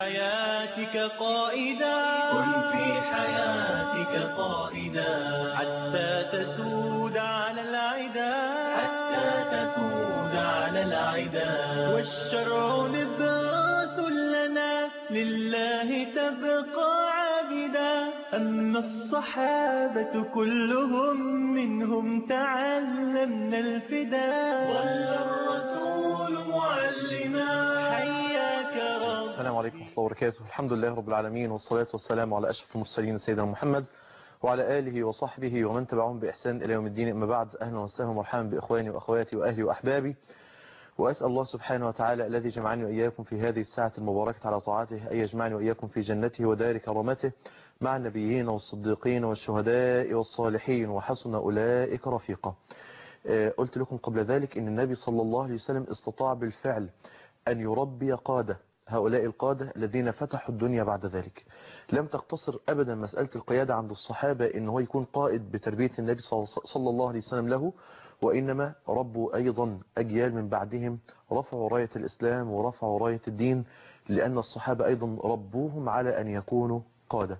حياتك قائدا كن في حياتك قائدا حتى تسود على العدا حتى تسود على العدا والشرع نبراس لنا لله تبقى عابدا أما الصحابة كلهم منهم تعلمنا الفداء ظل الرسول معلما حياك رب السلام عليكم ورحمة الله وبركاته الحمد لله رب العالمين والصلاة والسلام على أشرف المرسلين سيدنا محمد وعلى آله وصحبه ومن تبعهم بإحسان إلى يوم الدين أما بعد أهلا وسهلا ومرحبا بإخواني وأخواتي وأهلي وأحبابي وأسأل الله سبحانه وتعالى الذي جمعني وإياكم في هذه الساعة المباركة على طاعته أن يجمعني وإياكم في جنته ودار كرامته مع النبيين والصديقين والشهداء والصالحين وحسن أولئك رفيقا قلت لكم قبل ذلك أن النبي صلى الله عليه وسلم استطاع بالفعل أن يربي قادة هؤلاء القادة الذين فتحوا الدنيا بعد ذلك لم تقتصر أبدا مسألة القيادة عند الصحابة إن هو يكون قائد بتربية النبي صلى الله عليه وسلم له وإنما ربوا أيضا أجيال من بعدهم رفعوا راية الإسلام ورفعوا راية الدين لأن الصحابة أيضا ربوهم على أن يكونوا قادة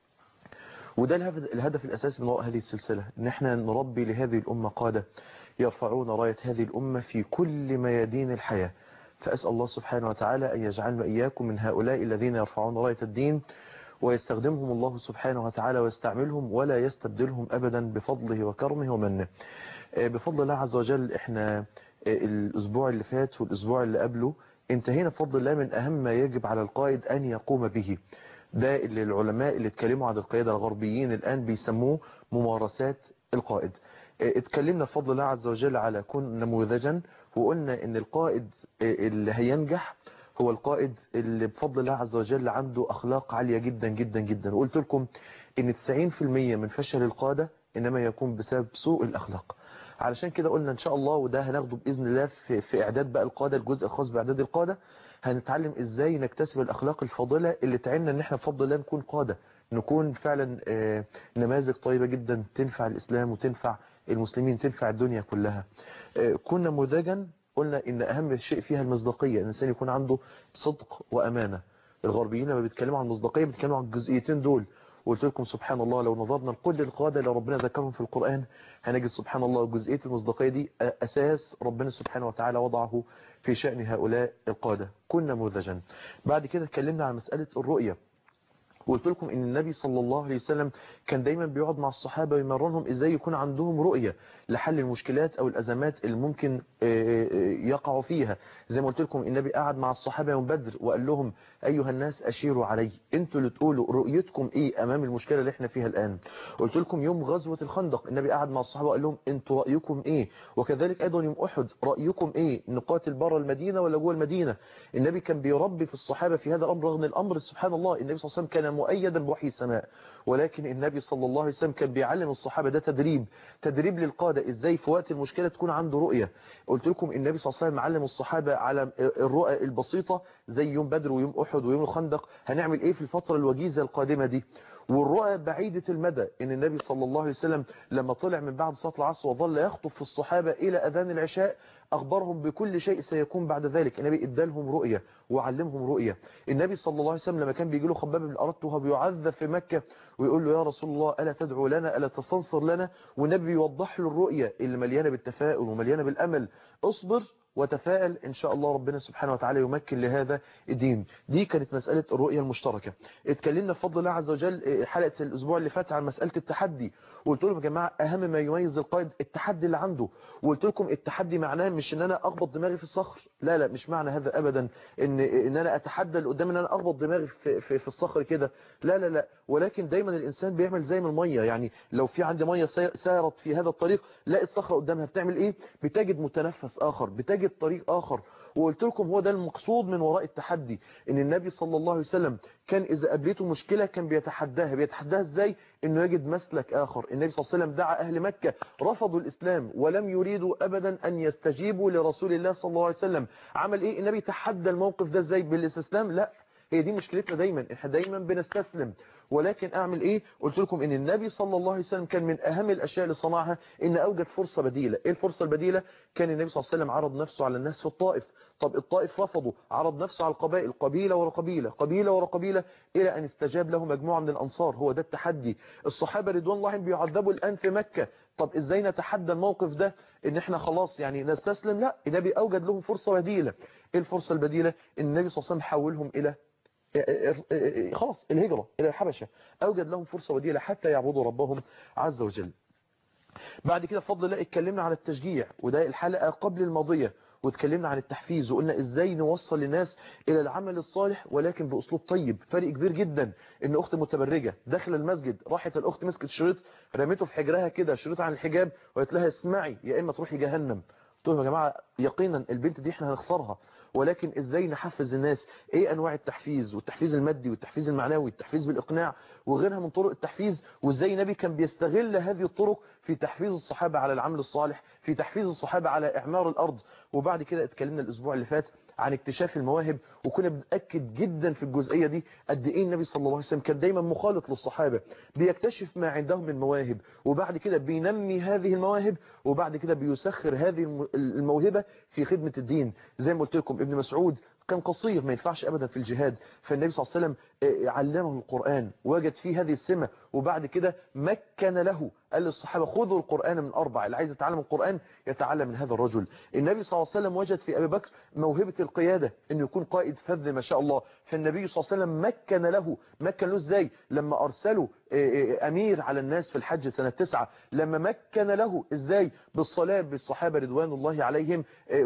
وده الهدف الأساسي من وراء هذه السلسلة إن احنا نربي لهذه الأمة قادة يرفعون راية هذه الأمة في كل ميادين الحياة فأسأل الله سبحانه وتعالى أن يجعلنا إياكم من هؤلاء الذين يرفعون راية الدين ويستخدمهم الله سبحانه وتعالى ويستعملهم ولا يستبدلهم أبدا بفضله وكرمه ومنه بفضل الله عز وجل احنا الأسبوع اللي فات والأسبوع اللي قبله انتهينا بفضل الله من أهم ما يجب على القائد أن يقوم به ده اللي العلماء اللي اتكلموا عن القيادة الغربيين الآن بيسموه ممارسات القائد اتكلمنا بفضل الله عز وجل على كن نموذجا وقلنا ان القائد اللي هينجح هو القائد اللي بفضل الله عز وجل عنده اخلاق عالية جدا جدا جدا وقلت لكم ان 90% من فشل القادة انما يكون بسبب سوء الاخلاق علشان كده قلنا ان شاء الله وده هناخده باذن الله في, في اعداد بقى القادة الجزء الخاص باعداد القادة هنتعلم ازاي نكتسب الاخلاق الفاضلة اللي تعيننا ان احنا بفضل الله نكون قادة نكون فعلا نماذج طيبة جدا تنفع الاسلام وتنفع المسلمين تنفع الدنيا كلها كنا نموذجا قلنا ان اهم شيء فيها المصداقية الانسان يكون عنده صدق وامانة الغربيين لما بيتكلموا عن المصداقية بيتكلموا عن الجزئيتين دول وقلت لكم سبحان الله لو نظرنا لكل القادة اللي ربنا ذكرهم في القرآن هنجد سبحان الله جزئية المصداقية دي أساس ربنا سبحانه وتعالى وضعه في شأن هؤلاء القادة كنا نموذجا بعد كده اتكلمنا عن مسألة الرؤية وقلت لكم ان النبي صلى الله عليه وسلم كان دايما بيقعد مع الصحابة ويمرنهم ازاي يكون عندهم رؤية لحل المشكلات او الازمات اللي ممكن يقعوا فيها زي ما قلت لكم النبي قعد مع الصحابة يوم بدر وقال لهم ايها الناس اشيروا علي انتوا اللي تقولوا رؤيتكم ايه امام المشكلة اللي احنا فيها الان قلت لكم يوم غزوة الخندق النبي قعد مع الصحابة وقال لهم انتوا رأيكم ايه وكذلك ايضا يوم احد رأيكم ايه نقاتل بره المدينة ولا جوه المدينة النبي كان بيربي في الصحابة في هذا الامر رغم الامر سبحان الله النبي صلى الله عليه وسلم كان مؤيدا بوحي السماء ولكن النبي صلى الله عليه وسلم كان بيعلم الصحابة ده تدريب تدريب للقادة ازاي في وقت المشكلة تكون عنده رؤية قلت لكم النبي صلى الله عليه وسلم علم الصحابة على الرؤى البسيطة زي يوم بدر ويوم أحد ويوم الخندق هنعمل ايه في الفترة الوجيزة القادمة دي والرؤى بعيدة المدى ان النبي صلى الله عليه وسلم لما طلع من بعد صلاة العصر وظل يخطف في الصحابة الى اذان العشاء أخبرهم بكل شيء سيكون بعد ذلك النبي ادالهم رؤية وعلمهم رؤية النبي صلى الله عليه وسلم لما كان بيجي له خباب بن الأرط وهو بيعذب في مكة ويقول له يا رسول الله ألا تدعو لنا ألا تستنصر لنا والنبي يوضح له الرؤية اللي مليانة بالتفاؤل ومليانة بالأمل اصبر وتفائل إن شاء الله ربنا سبحانه وتعالى يمكن لهذا الدين دي كانت مسألة الرؤية المشتركة اتكلمنا بفضل الله عز وجل حلقة الأسبوع اللي فات عن مسألة التحدي وقلت لكم يا جماعة أهم ما يميز القائد التحدي اللي عنده وقلت لكم التحدي معناه مش ان انا اخبط دماغي في الصخر لا لا مش معنى هذا ابدا ان ان انا اتحدى اللي قدام ان انا اخبط دماغي في, في, في الصخر كده لا لا لا ولكن دايما الانسان بيعمل زي ما الميه يعني لو في عندي ميه سارت في هذا الطريق لقيت صخره قدامها بتعمل ايه بتجد متنفس اخر بتجد طريق اخر وقلت لكم هو ده المقصود من وراء التحدي ان النبي صلى الله عليه وسلم كان اذا قابلته مشكله كان بيتحداها بيتحداها ازاي انه يجد مسلك اخر النبي صلى الله عليه وسلم دعا اهل مكه رفضوا الاسلام ولم يريدوا ابدا ان يستجيبوا لرسول الله صلى الله عليه وسلم عمل ايه النبي تحدى الموقف ده ازاي بالاستسلام لا هي دي مشكلتنا دايما احنا دايما بنستسلم ولكن اعمل ايه قلت لكم ان النبي صلى الله عليه وسلم كان من اهم الاشياء اللي صنعها ان اوجد فرصة بديلة ايه الفرصة البديلة كان النبي صلى الله عليه وسلم عرض نفسه على الناس في الطائف طب الطائف رفضوا عرض نفسه على القبائل قبيلة ورا قبيلة قبيلة ورا قبيلة إلى أن استجاب له مجموعة من الأنصار هو ده التحدي الصحابة رضوان الله عنهم بيعذبوا الآن في مكة طب إزاي نتحدى الموقف ده إن إحنا خلاص يعني نستسلم لا النبي أوجد لهم فرصة بديلة إيه الفرصة البديلة النبي صلى الله عليه وسلم حولهم إلى خلاص الهجرة إلى الحبشة أوجد لهم فرصة بديلة حتى يعبدوا ربهم عز وجل بعد كده بفضل الله اتكلمنا عن التشجيع وده الحلقة قبل الماضية واتكلمنا عن التحفيز وقلنا ازاي نوصل الناس الى العمل الصالح ولكن باسلوب طيب فرق كبير جدا ان اخت متبرجة داخل المسجد راحت الاخت مسكت شريط رميته في حجرها كده شريط عن الحجاب وقالت لها اسمعي يا اما تروحي جهنم قلت لهم يا جماعه يقينا البنت دي احنا هنخسرها ولكن ازاي نحفز الناس ايه انواع التحفيز والتحفيز المادي والتحفيز المعنوي التحفيز بالاقناع وغيرها من طرق التحفيز وازاي النبي كان بيستغل هذه الطرق في تحفيز الصحابة على العمل الصالح في تحفيز الصحابة على اعمار الارض وبعد كده اتكلمنا الاسبوع اللي فات عن اكتشاف المواهب وكنا بنأكد جدا في الجزئية دي قد ايه النبي صلى الله عليه وسلم كان دايما مخالط للصحابة بيكتشف ما عندهم من مواهب وبعد كده بينمي هذه المواهب وبعد كده بيسخر هذه الموهبة في خدمة الدين زي ما قلت لكم ابن مسعود كان قصير ما ينفعش ابدا في الجهاد فالنبي صلى الله عليه وسلم علمه القرآن وجد فيه هذه السمة وبعد كده مكن له قال للصحابة خذوا القرآن من أربع اللي عايز يتعلم القرآن يتعلم من هذا الرجل النبي صلى الله عليه وسلم وجد في أبي بكر موهبة القيادة أنه يكون قائد فذ ما شاء الله فالنبي صلى الله عليه وسلم مكن له مكن له ازاي لما أرسلوا أمير على الناس في الحج سنة تسعة لما مكن له ازاي بالصلاة بالصحابة رضوان الله عليهم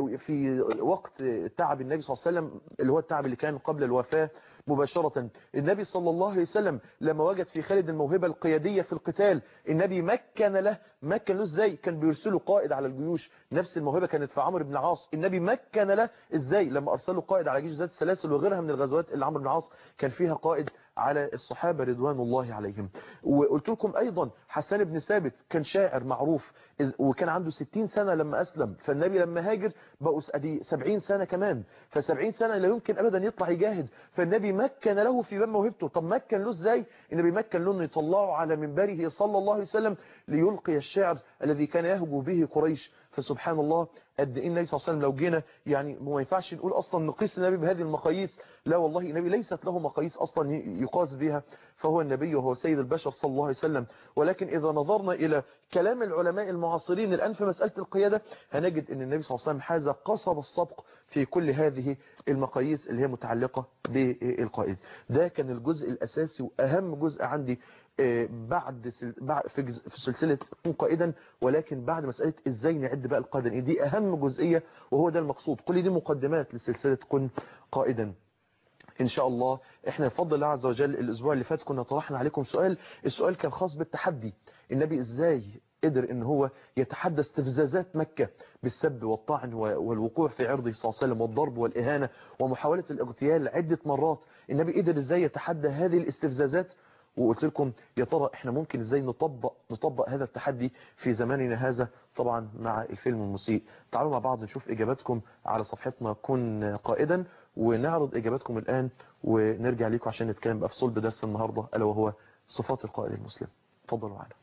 في وقت تعب النبي صلى الله عليه وسلم اللي هو التعب اللي كان قبل الوفاة مباشرة النبي صلى الله عليه وسلم لما وجد في خالد الموهبة القيادية في القتال النبي مكن له مكن له ازاي كان بيرسله قائد على الجيوش نفس الموهبة كانت في عمرو بن العاص النبي مكن له ازاي لما ارسله قائد على جيش ذات السلاسل وغيرها من الغزوات اللي عمرو بن العاص كان فيها قائد على الصحابة رضوان الله عليهم وقلت لكم أيضا حسان بن ثابت كان شاعر معروف وكان عنده 60 سنة لما أسلم فالنبي لما هاجر بقوا 70 سنة كمان ف70 سنة لا يمكن أبدا يطلع يجاهد فالنبي مكن له في باب موهبته طب مكن له ازاي النبي مكن له انه يطلعه على منبره صلى الله عليه وسلم ليلقي الشعر الذي كان يهجو به قريش فسبحان الله قد ايه النبي صلى الله عليه وسلم لو جينا يعني ما ينفعش نقول اصلا نقيس النبي بهذه المقاييس لا والله النبي ليست له مقاييس اصلا يقاس بها فهو النبي وهو سيد البشر صلى الله عليه وسلم ولكن اذا نظرنا الى كلام العلماء المعاصرين الان في مساله القياده هنجد ان النبي صلى الله عليه وسلم حاز قصب السبق في كل هذه المقاييس اللي هي متعلقه بالقائد ده كان الجزء الاساسي واهم جزء عندي بعد في سلسلة كن قائدا ولكن بعد مسألة ازاي نعد بقى القادة دي اهم جزئية وهو ده المقصود كل دي مقدمات لسلسلة كن قائدا ان شاء الله احنا بفضل الله عز وجل الاسبوع اللي فات كنا طرحنا عليكم سؤال السؤال كان خاص بالتحدي النبي ازاي قدر ان هو يتحدى استفزازات مكة بالسب والطعن والوقوع في عرضه صلى الله عليه وسلم والضرب والإهانة ومحاولة الاغتيال عدة مرات النبي قدر ازاي يتحدى هذه الاستفزازات وقلت لكم يا ترى احنا ممكن ازاي نطبق نطبق هذا التحدي في زماننا هذا طبعا مع الفيلم المسيء تعالوا مع بعض نشوف اجاباتكم على صفحتنا كن قائدا ونعرض اجاباتكم الان ونرجع ليكم عشان نتكلم بقى في صلب درس النهارده الا وهو صفات القائد المسلم اتفضلوا معنا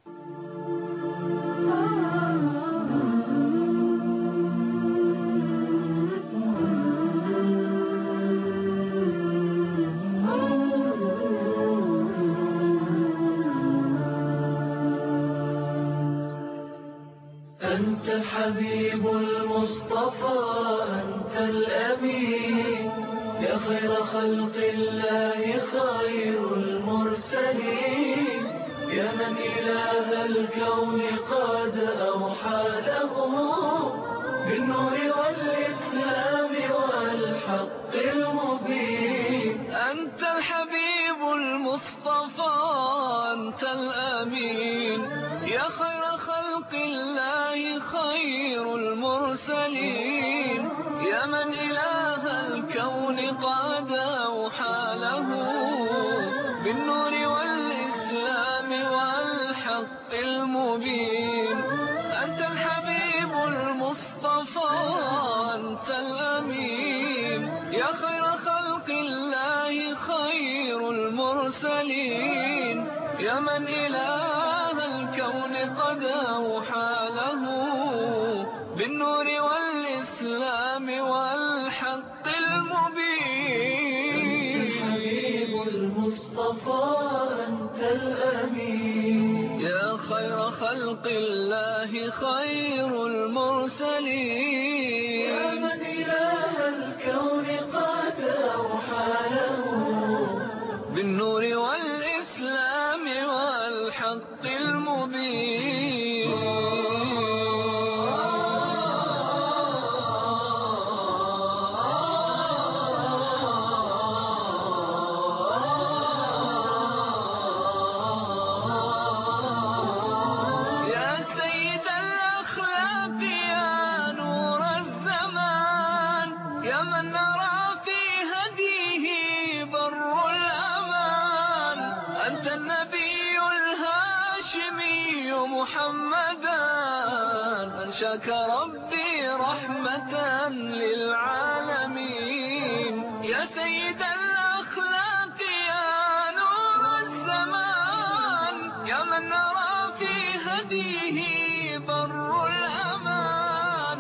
أنت الحبيب المصطفى أنت الأمين يا خير خلق الله خير المرسلين يا من إله الكون قد أوحى له بالنور والإسلام والحق المبين أنت الحبيب المصطفى أنت الأمين يا خير خلق الله خير المرسلين يا من إله الكون قد أوحى له بالنور والإسلام والحق المبين أنت الحبيب المصطفى أنت الأمين يا خير خلق الله خير المرسلين يا من إله الكون قد أوحى له بالنور والإسلام والحق المبين حبيب المصطفى أنت الأمين يا خير خلق الله خير المرسلين يا من إله الكون قد أوحى له بالنور والإسلام والحق المبين يا سيد الأخلاق يا نور الزمان يا من نرى في هديه بر الأمان أنت النبي الهاشمي محمدا أنشاك ربي رحمة للعالمين يا سيد الأخلاق يا نور الزمان يا من نرى في هديه بر الأمان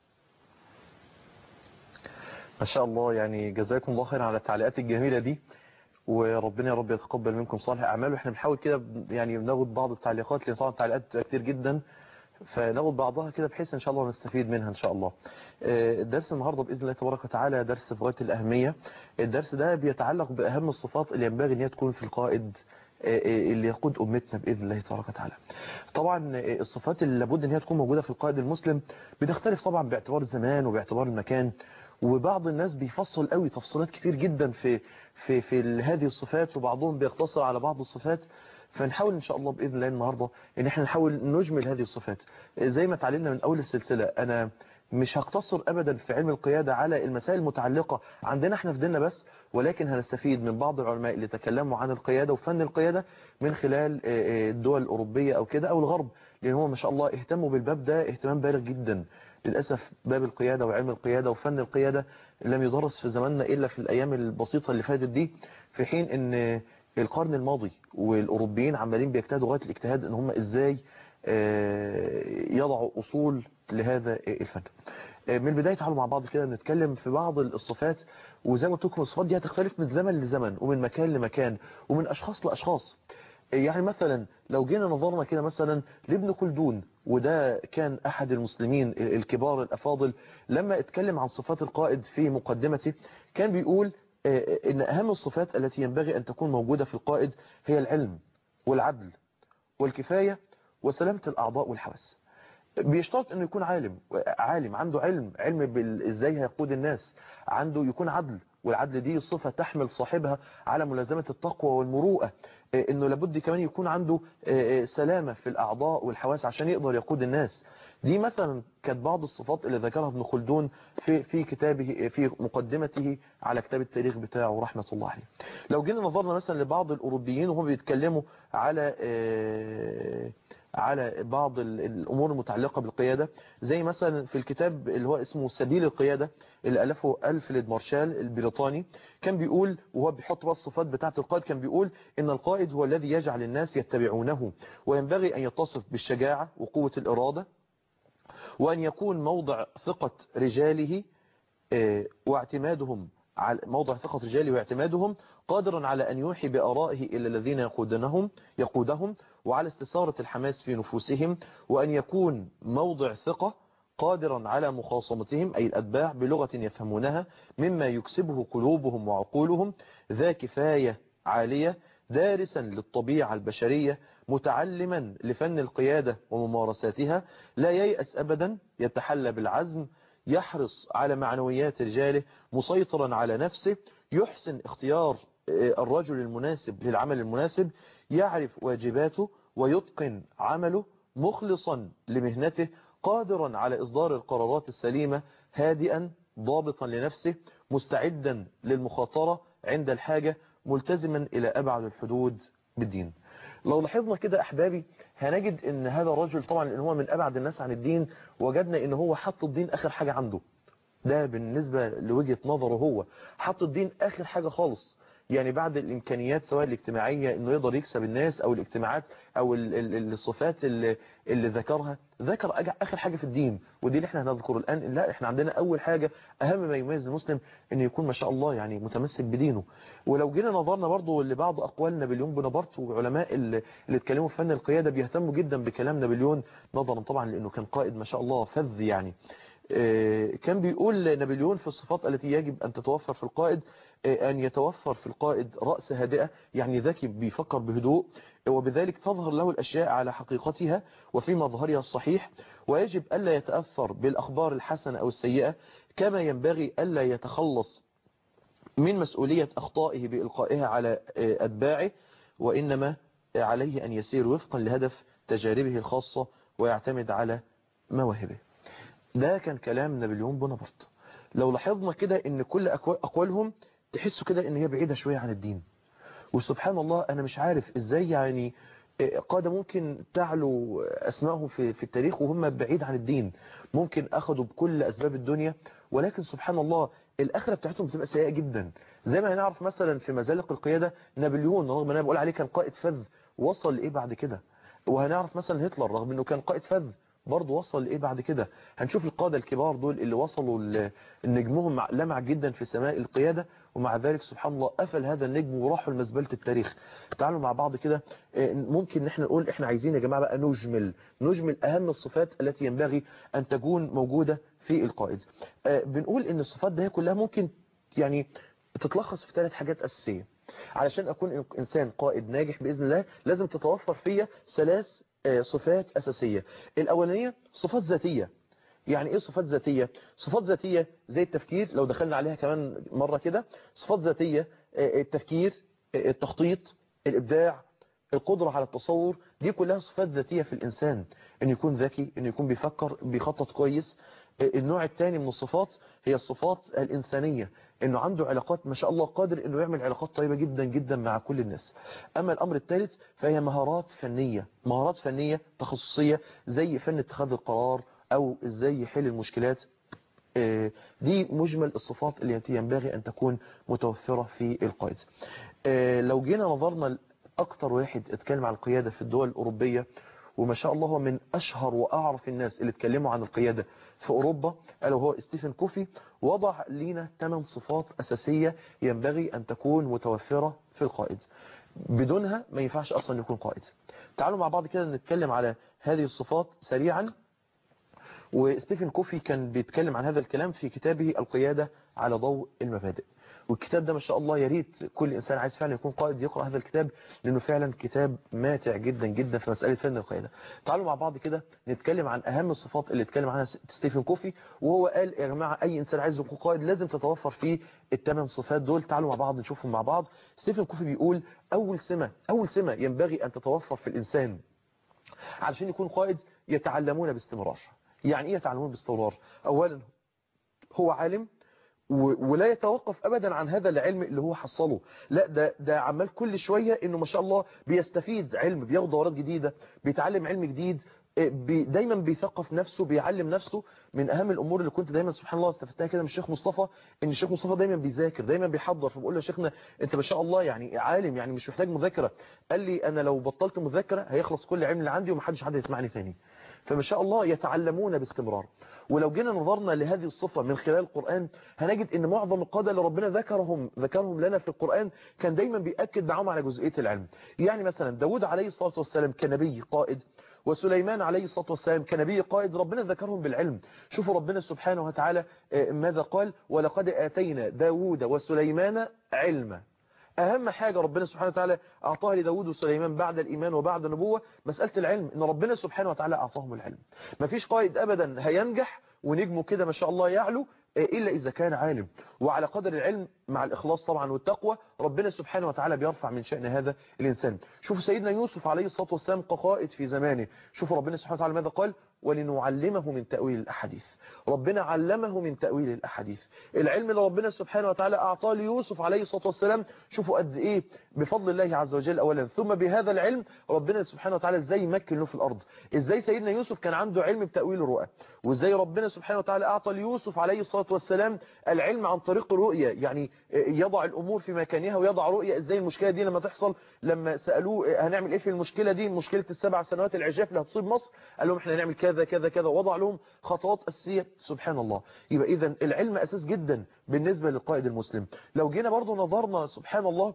ما شاء الله يعني جزاكم الله خير على التعليقات الجميلة دي وربنا يا رب يتقبل منكم صالح أعمال واحنا بنحاول كده يعني ناخد بعض التعليقات لأن طبعا التعليقات كتير جدا فناخد بعضها كده بحيث ان شاء الله نستفيد منها ان شاء الله آه، الدرس النهارده باذن الله تبارك وتعالى درس في غايه الاهميه الدرس ده بيتعلق باهم الصفات اللي ينبغي ان هي تكون في القائد آه، آه، اللي يقود امتنا باذن الله تبارك وتعالى طبعا آه، الصفات اللي لابد ان هي تكون موجوده في القائد المسلم بتختلف طبعا باعتبار الزمان وباعتبار المكان وبعض الناس بيفصل قوي تفصيلات كتير جدا في في في ال- هذه الصفات وبعضهم بيقتصر على بعض الصفات فنحاول ان شاء الله باذن الله النهارده ان احنا نحاول نجمل هذه الصفات زي ما اتعلمنا من اول السلسله انا مش هقتصر ابدا في علم القياده على المسائل المتعلقه عندنا احنا في ديننا بس ولكن هنستفيد من بعض العلماء اللي تكلموا عن القياده وفن القياده من خلال آه، آه، الدول الاوروبيه او كده او الغرب لان هم ما شاء الله اهتموا بالباب ده اهتمام بالغ جدا للاسف باب القياده وعلم القياده وفن القياده لم يدرس في زماننا الا في الايام البسيطه اللي فاتت دي في حين ان القرن الماضي والاوروبيين عمالين بيجتهدوا غايه الاجتهاد ان هم ازاي آه، يضعوا اصول لهذا الفن آه، من البدايه تعالوا مع بعض كده نتكلم في بعض الصفات وزي ما قلت لكم الصفات دي هتختلف من زمن لزمن ومن مكان لمكان ومن اشخاص لاشخاص يعني مثلا لو جينا نظرنا كده مثلا لابن خلدون وده كان أحد المسلمين الكبار الأفاضل لما اتكلم عن صفات القائد في مقدمته كان بيقول آه، إن أهم الصفات التي ينبغي أن تكون موجودة في القائد هي العلم والعدل والكفاية وسلامة الأعضاء والحواس بيشترط انه يكون عالم عالم عنده علم علم بال- ازاي هيقود الناس عنده يكون عدل والعدل دي صفة تحمل صاحبها على ملازمة التقوى والمروءة آه، انه لابد كمان يكون عنده آه، آه، سلامة في الاعضاء والحواس عشان يقدر يقود الناس دي مثلا كانت بعض الصفات اللي ذكرها ابن خلدون في في كتابه في مقدمته على كتاب التاريخ بتاعه رحمة الله عليه لو جينا نظرنا مثلا لبعض الاوروبيين وهم بيتكلموا على آه، على بعض ال- الأمور المتعلقة بالقيادة زي مثلا في الكتاب اللي هو اسمه سبيل القيادة اللي ألفه ألفريد مارشال البريطاني كان بيقول وهو بيحط بقى الصفات بتاعة القائد كان بيقول إن القائد هو الذي يجعل الناس يتبعونه وينبغي أن يتصف بالشجاعة وقوة الإرادة وأن يكون موضع ثقة رجاله آه، واعتمادهم على موضع ثقة رجاله واعتمادهم قادرا على أن يوحي بآرائه إلى الذين يقودنهم يقودهم وعلى استثارة الحماس في نفوسهم وأن يكون موضع ثقة قادرا على مخاصمتهم أي الأتباع بلغة يفهمونها مما يكسبه قلوبهم وعقولهم ذا كفاية عالية دارسا للطبيعة البشرية متعلما لفن القيادة وممارساتها لا ييأس أبدا يتحلى بالعزم يحرص على معنويات رجاله مسيطرا على نفسه يحسن اختيار آه، الرجل المناسب للعمل المناسب يعرف واجباته ويتقن عمله مخلصا لمهنته قادرا على إصدار القرارات السليمة هادئا ضابطا لنفسه مستعدا للمخاطرة عند الحاجة ملتزما إلى أبعد الحدود بالدين لو لاحظنا كده أحبابي هنجد ان هذا الرجل طبعا لان هو من أبعد الناس عن الدين وجدنا ان هو حط الدين آخر حاجة عنده ده بالنسبة لوجهة نظره هو حط الدين آخر حاجة خالص يعني بعد الامكانيات سواء الاجتماعيه انه يقدر يكسب الناس او الاجتماعات او ال- ال- الصفات اللي, اللي ذكرها ذكر أج- اخر حاجه في الدين ودي اللي احنا هنذكره الان لا احنا عندنا اول حاجه اهم ما يميز المسلم انه يكون ما شاء الله يعني متمسك بدينه ولو جينا نظرنا برضو لبعض اقوال نابليون بونابرت وعلماء اللي اللي اتكلموا في فن القياده بيهتموا جدا بكلام نابليون نظرا طبعا لانه كان قائد ما شاء الله فذ يعني آه، كان بيقول نابليون في الصفات التي يجب أن تتوفر في القائد آه، أن يتوفر في القائد رأس هادئة يعني ذكي بيفكر بهدوء آه، وبذلك تظهر له الأشياء على حقيقتها وفي مظهرها الصحيح ويجب ألا يتأثر بالأخبار الحسنة أو السيئة كما ينبغي ألا يتخلص من مسؤولية أخطائه بإلقائها على آه، أتباعه وإنما عليه أن يسير وفقا لهدف تجاربه الخاصة ويعتمد على مواهبه ده كان كلام نابليون بونابرت لو لاحظنا كده ان كل أكوا- اقوالهم تحسوا كده ان هي بعيدة شوية عن الدين وسبحان الله انا مش عارف ازاي يعني قادة ممكن تعلو اسمائهم في, في التاريخ وهم بعيد عن الدين ممكن اخذوا بكل اسباب الدنيا ولكن سبحان الله الاخرة بتاعتهم بتبقى سيئة جدا زي ما هنعرف مثلا في مزالق القيادة نابليون رغم ان انا بقول عليه كان قائد فذ وصل لايه بعد كده وهنعرف مثلا هتلر رغم انه كان قائد فذ برضه وصل لايه بعد كده هنشوف القادة الكبار دول اللي وصلوا ل- نجمهم مع- لمع جدا في سماء القيادة ومع ذلك سبحان الله قفل هذا النجم وراحوا لمزبلة التاريخ تعالوا مع بعض كده آه، ممكن ان احنا نقول احنا عايزين يا جماعة بقى نجمل نجمل اهم الصفات التي ينبغي ان تكون موجودة في القائد آه، بنقول ان الصفات ده كلها ممكن يعني تتلخص في ثلاث حاجات أساسية علشان أكون إنسان قائد ناجح بإذن الله لازم تتوفر فيا ثلاث آه، صفات أساسية الأولانية صفات ذاتية يعني ايه صفات ذاتية صفات ذاتية زي التفكير لو دخلنا عليها كمان مرة كده صفات ذاتية آه، التفكير آه، التخطيط الإبداع القدرة على التصور دي كلها صفات ذاتية في الإنسان إنه يكون ذكي إنه يكون بيفكر بيخطط كويس آه، النوع الثاني من الصفات هي الصفات الإنسانية إنه عنده علاقات ما شاء الله قادر إنه يعمل علاقات طيبة جدا جدا مع كل الناس أما الأمر الثالث فهي مهارات فنية مهارات فنية تخصصية زي فن اتخاذ القرار أو إزاي يحل المشكلات آه، دي مجمل الصفات التي ينبغي أن تكون متوفرة في القائد آه، لو جينا نظرنا أكتر واحد اتكلم عن القيادة في الدول الأوروبية وما شاء الله هو من أشهر وأعرف الناس اللي اتكلموا عن القيادة في أوروبا ألا وهو ستيفن كوفي وضع لنا ثمان صفات أساسية ينبغي أن تكون متوفرة في القائد بدونها ما ينفعش أصلا يكون قائد تعالوا مع بعض كده نتكلم على هذه الصفات سريعا وستيفن كوفي كان بيتكلم عن هذا الكلام في كتابه القيادة على ضوء المبادئ والكتاب ده ما شاء الله يا ريت كل إنسان عايز فعلا يكون قائد يقرأ هذا الكتاب لأنه فعلا كتاب ماتع جدا جدا في مسألة فن القيادة تعالوا مع بعض كده نتكلم عن أهم الصفات اللي اتكلم عنها ستيفن كوفي وهو قال يا جماعة أي إنسان عايز يكون قائد لازم تتوفر فيه الثمان صفات دول تعالوا مع بعض نشوفهم مع بعض ستيفن كوفي بيقول أول سمة أول سمة ينبغي أن تتوفر في الإنسان علشان يكون قائد يتعلمون باستمرار يعني ايه يتعلمون باستمرار اولا هو عالم و- ولا يتوقف ابدا عن هذا العلم اللي هو حصله لا ده ده عمال كل شويه انه ما شاء الله بيستفيد علم بياخد دورات جديده بيتعلم علم جديد إيه، بي دايما بيثقف نفسه بيعلم نفسه من اهم الامور اللي كنت دايما سبحان الله استفدتها كده من الشيخ مصطفى ان الشيخ مصطفى دايما بيذاكر دايما بيحضر فبقول له يا شيخنا انت ما شاء الله يعني عالم يعني مش محتاج مذاكره قال لي انا لو بطلت مذاكره هيخلص كل علم اللي عندي ومحدش حد يسمعني ثاني فما شاء الله يتعلمون باستمرار ولو جينا نظرنا لهذه الصفة من خلال القرآن هنجد ان معظم القادة اللي ربنا ذكرهم ذكرهم لنا في القرآن كان دايما بيأكد معهم على جزئية العلم يعني مثلا داود عليه الصلاة والسلام كنبي قائد وسليمان عليه الصلاة والسلام كنبي قائد ربنا ذكرهم بالعلم شوفوا ربنا سبحانه وتعالى آه، ماذا قال ولقد آتينا داود وسليمان علما أهم حاجة ربنا سبحانه وتعالى أعطاها لداود وسليمان بعد الإيمان وبعد النبوة مسألة العلم إن ربنا سبحانه وتعالى أعطاهم العلم مفيش قائد أبدا هينجح ونجمه كده ما شاء الله يعلو إلا إذا كان عالم وعلى قدر العلم مع الإخلاص طبعا والتقوى ربنا سبحانه وتعالى بيرفع من شأن هذا الإنسان شوفوا سيدنا يوسف عليه الصلاة والسلام كقائد في زمانه شوفوا ربنا سبحانه وتعالى ماذا قال ولنعلمه من تأويل الأحاديث ربنا علمه من تأويل الأحاديث العلم اللي ربنا سبحانه وتعالى أعطاه ليوسف عليه الصلاة والسلام شوفوا قد إيه بفضل الله عز وجل أولا ثم بهذا العلم ربنا سبحانه وتعالى إزاي يمكن له في الأرض إزاي سيدنا يوسف كان عنده علم بتأويل الرؤى وإزاي ربنا سبحانه وتعالى أعطى ليوسف عليه الصلاة والسلام العلم عن طريق الرؤية يعني يضع الامور في مكانها ويضع رؤيه ازاي المشكله دي لما تحصل لما سالوه هنعمل ايه في المشكله دي مشكله السبع سنوات العجاف اللي هتصيب مصر قال لهم احنا هنعمل كذا كذا كذا وضع لهم خطوات اساسيه سبحان الله يبقى اذا العلم اساس جدا بالنسبه للقائد المسلم لو جينا برضو نظرنا سبحان الله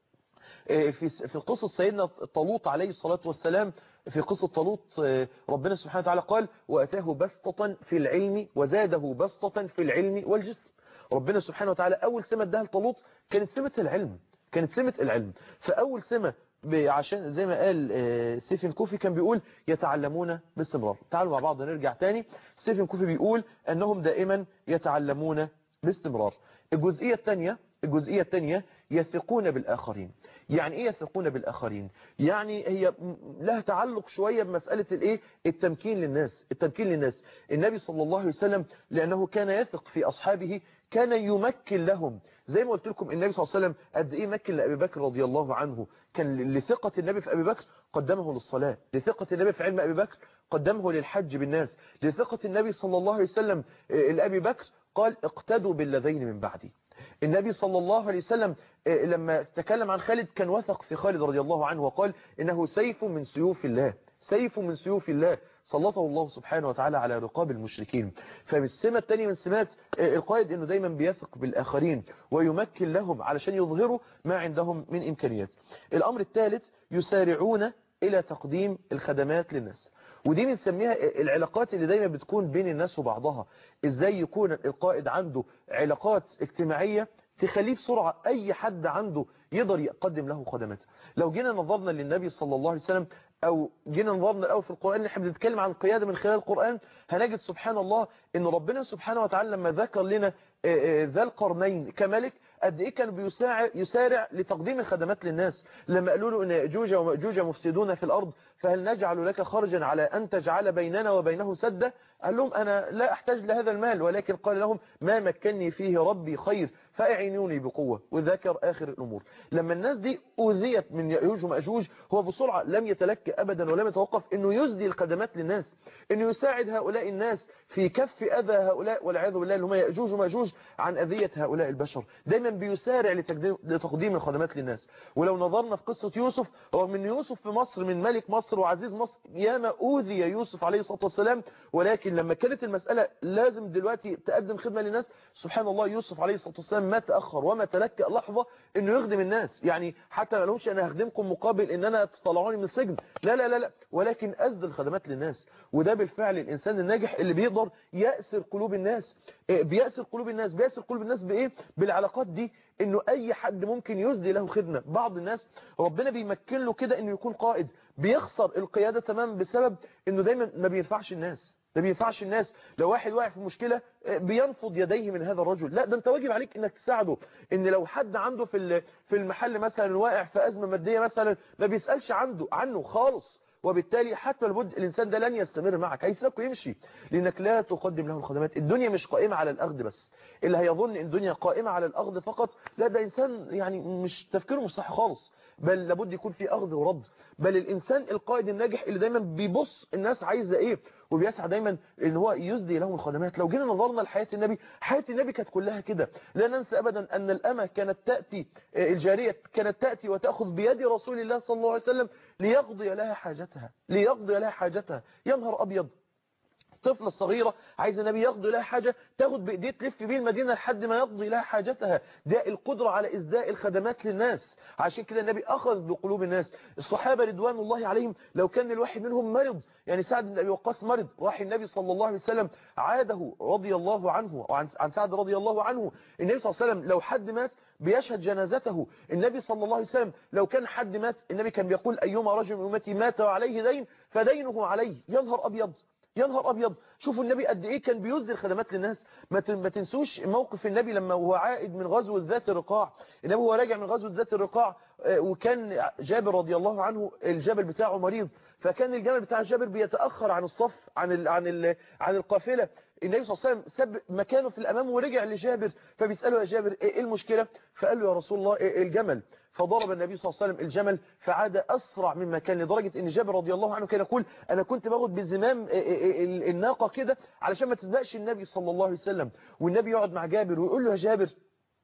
في في قصة سيدنا طالوت عليه الصلاة والسلام في قصة طالوت ربنا سبحانه وتعالى قال وأتاه بسطة في العلم وزاده بسطة في العلم والجسم ربنا سبحانه وتعالى أول سمة اداها لطالوت كانت سمة العلم كانت سمة العلم فأول سمة عشان زي ما قال ستيفن كوفي كان بيقول يتعلمون باستمرار تعالوا مع بعض نرجع تاني ستيفن كوفي بيقول أنهم دائما يتعلمون باستمرار الجزئية الثانية الجزئية الثانية يثقون بالآخرين يعني ايه يثقون بالآخرين يعني هي لها تعلق شوية بمسألة الايه التمكين للناس التمكين للناس النبي صلى الله عليه وسلم لأنه كان يثق في أصحابه كان يمكن لهم زي ما قلت لكم النبي صلى الله عليه وسلم قد ايه مكن لأبي بكر رضي الله عنه كان لثقة النبي في أبي بكر قدمه للصلاة لثقة النبي في علم أبي بكر قدمه للحج بالناس لثقة النبي صلى الله عليه وسلم لأبي بكر قال اقتدوا بالذين من بعدي النبي صلى الله عليه وسلم لما تكلم عن خالد كان وثق في خالد رضي الله عنه وقال إنه سيف من سيوف الله سيف من سيوف الله سلطه الله سبحانه وتعالى على رقاب المشركين فالسمة الثانية من سمات القائد انه دايما بيثق بالآخرين ويمكن لهم علشان يظهروا ما عندهم من إمكانيات الأمر الثالث يسارعون إلى تقديم الخدمات للناس ودي بنسميها العلاقات اللي دايما بتكون بين الناس وبعضها ازاي يكون القائد عنده علاقات اجتماعية تخليه بسرعة اي حد عنده يقدر يقدم له خدمات لو جينا نظرنا للنبي صلى الله عليه وسلم او جينا نظرنا الاول في القرآن احنا بنتكلم عن قيادة من خلال القرآن هنجد سبحان الله ان ربنا سبحانه وتعالى لما ذكر لنا ذا القرنين كملك قد ايه كان بيسارع يسارع لتقديم الخدمات للناس لما قالوا له ان ياجوج وماجوج مفسدون في الارض فهل نجعل لك خرجا على ان تجعل بيننا وبينه سدا قال لهم انا لا احتاج لهذا المال ولكن قال لهم ما مكنني فيه ربي خير فاعينوني بقوه وذكر اخر الامور لما الناس دي اوذيت من ياجوج وماجوج هو بسرعه لم يتلك ابدا ولم يتوقف انه يسدي الخدمات للناس انه يساعد هؤلاء الناس في كف اذى هؤلاء والعياذ بالله اللي هم ياجوج وماجوج عن اذيه هؤلاء البشر دايما بيسارع لتقديم الخدمات للناس ولو نظرنا في قصه يوسف رغم ان يوسف في مصر من ملك مصر وعزيز مصر ياما اوذي يوسف عليه الصلاه والسلام ولكن لما كانت المساله لازم دلوقتي تقدم خدمه للناس سبحان الله يوسف عليه الصلاه والسلام ما تاخر وما تلكأ لحظه انه يخدم الناس يعني حتى ما لهمش انا هخدمكم مقابل ان انا تطلعوني من السجن لا لا لا لا ولكن اسد الخدمات للناس وده بالفعل الانسان الناجح اللي بيقدر يأسر قلوب الناس بيأسر قلوب الناس بيأسر قلوب الناس بايه بالعلاقات دي انه اي حد ممكن يسدي له خدمة بعض الناس ربنا بيمكن له كده انه يكون قائد بيخسر القيادة تماما بسبب انه دايما ما بينفعش الناس ده بينفعش الناس لو واحد واقع في مشكلة بينفض يديه من هذا الرجل لا ده انت واجب عليك انك تساعده ان لو حد عنده في في المحل مثلا واقع في ازمة مادية مثلا ما بيسألش عنده عنه خالص وبالتالي حتى لابد الإنسان ده لن يستمر معك هيسيبك ويمشي لأنك لا تقدم له الخدمات الدنيا مش قائمة على الأخذ بس اللي هيظن ان الدنيا قائمة على الأخذ فقط لا ده إنسان يعني مش تفكيره مش صح خالص بل لابد يكون في أخذ ورد بل الإنسان القائد الناجح اللي دايما بيبص الناس عايزة إيه وبيسعى دايما ان هو يسدي لهم الخدمات لو جينا نظرنا لحياة النبي حياة النبي كانت كلها كده لا ننسى أبدا أن الأمة كانت تأتي الجارية كانت تأتي وتأخذ بيد رسول الله صلى الله عليه وسلم ليقضي لها حاجتها ليقضي لها حاجتها يا نهار أبيض الطفلة الصغيرة عايز النبي يقضي لها حاجة تاخد بإيديه تلف بيه المدينة لحد ما يقضي لها حاجتها ده القدرة على إسداء الخدمات للناس عشان كده النبي أخذ بقلوب الناس الصحابة رضوان الله عليهم لو كان الواحد منهم مرض يعني سعد بن أبي وقاص مرض راح النبي صلى الله عليه وسلم عاده رضي الله عنه وعن عن سعد رضي الله عنه النبي صلى الله عليه وسلم لو حد مات بيشهد جنازته النبي صلى الله عليه وسلم لو كان حد مات النبي كان بيقول أيما رجل من أمتي مات وعليه دين فدينه عليه يا نهار أبيض يا نهار ابيض شوفوا النبي قد ايه كان بيسدي الخدمات للناس ما تنسوش موقف النبي لما هو عائد من غزوه ذات الرقاع النبي هو راجع من غزوه ذات الرقاع وكان جابر رضي الله عنه الجبل بتاعه مريض فكان الجبل بتاع جابر بيتاخر عن الصف عن ال عن ال عن القافله النبي صلى الله عليه وسلم ساب مكانه في الامام ورجع لجابر فبيساله يا جابر ايه المشكله فقال له يا رسول الله إيه الجمل فضرب النبي صلى الله عليه وسلم الجمل فعاد أسرع مما كان لدرجة ان جابر رضي الله عنه كان يقول أنا كنت باخد بزمام الناقة كده علشان ما تسبقش النبي صلى الله عليه وسلم والنبي يقعد مع جابر ويقول له يا جابر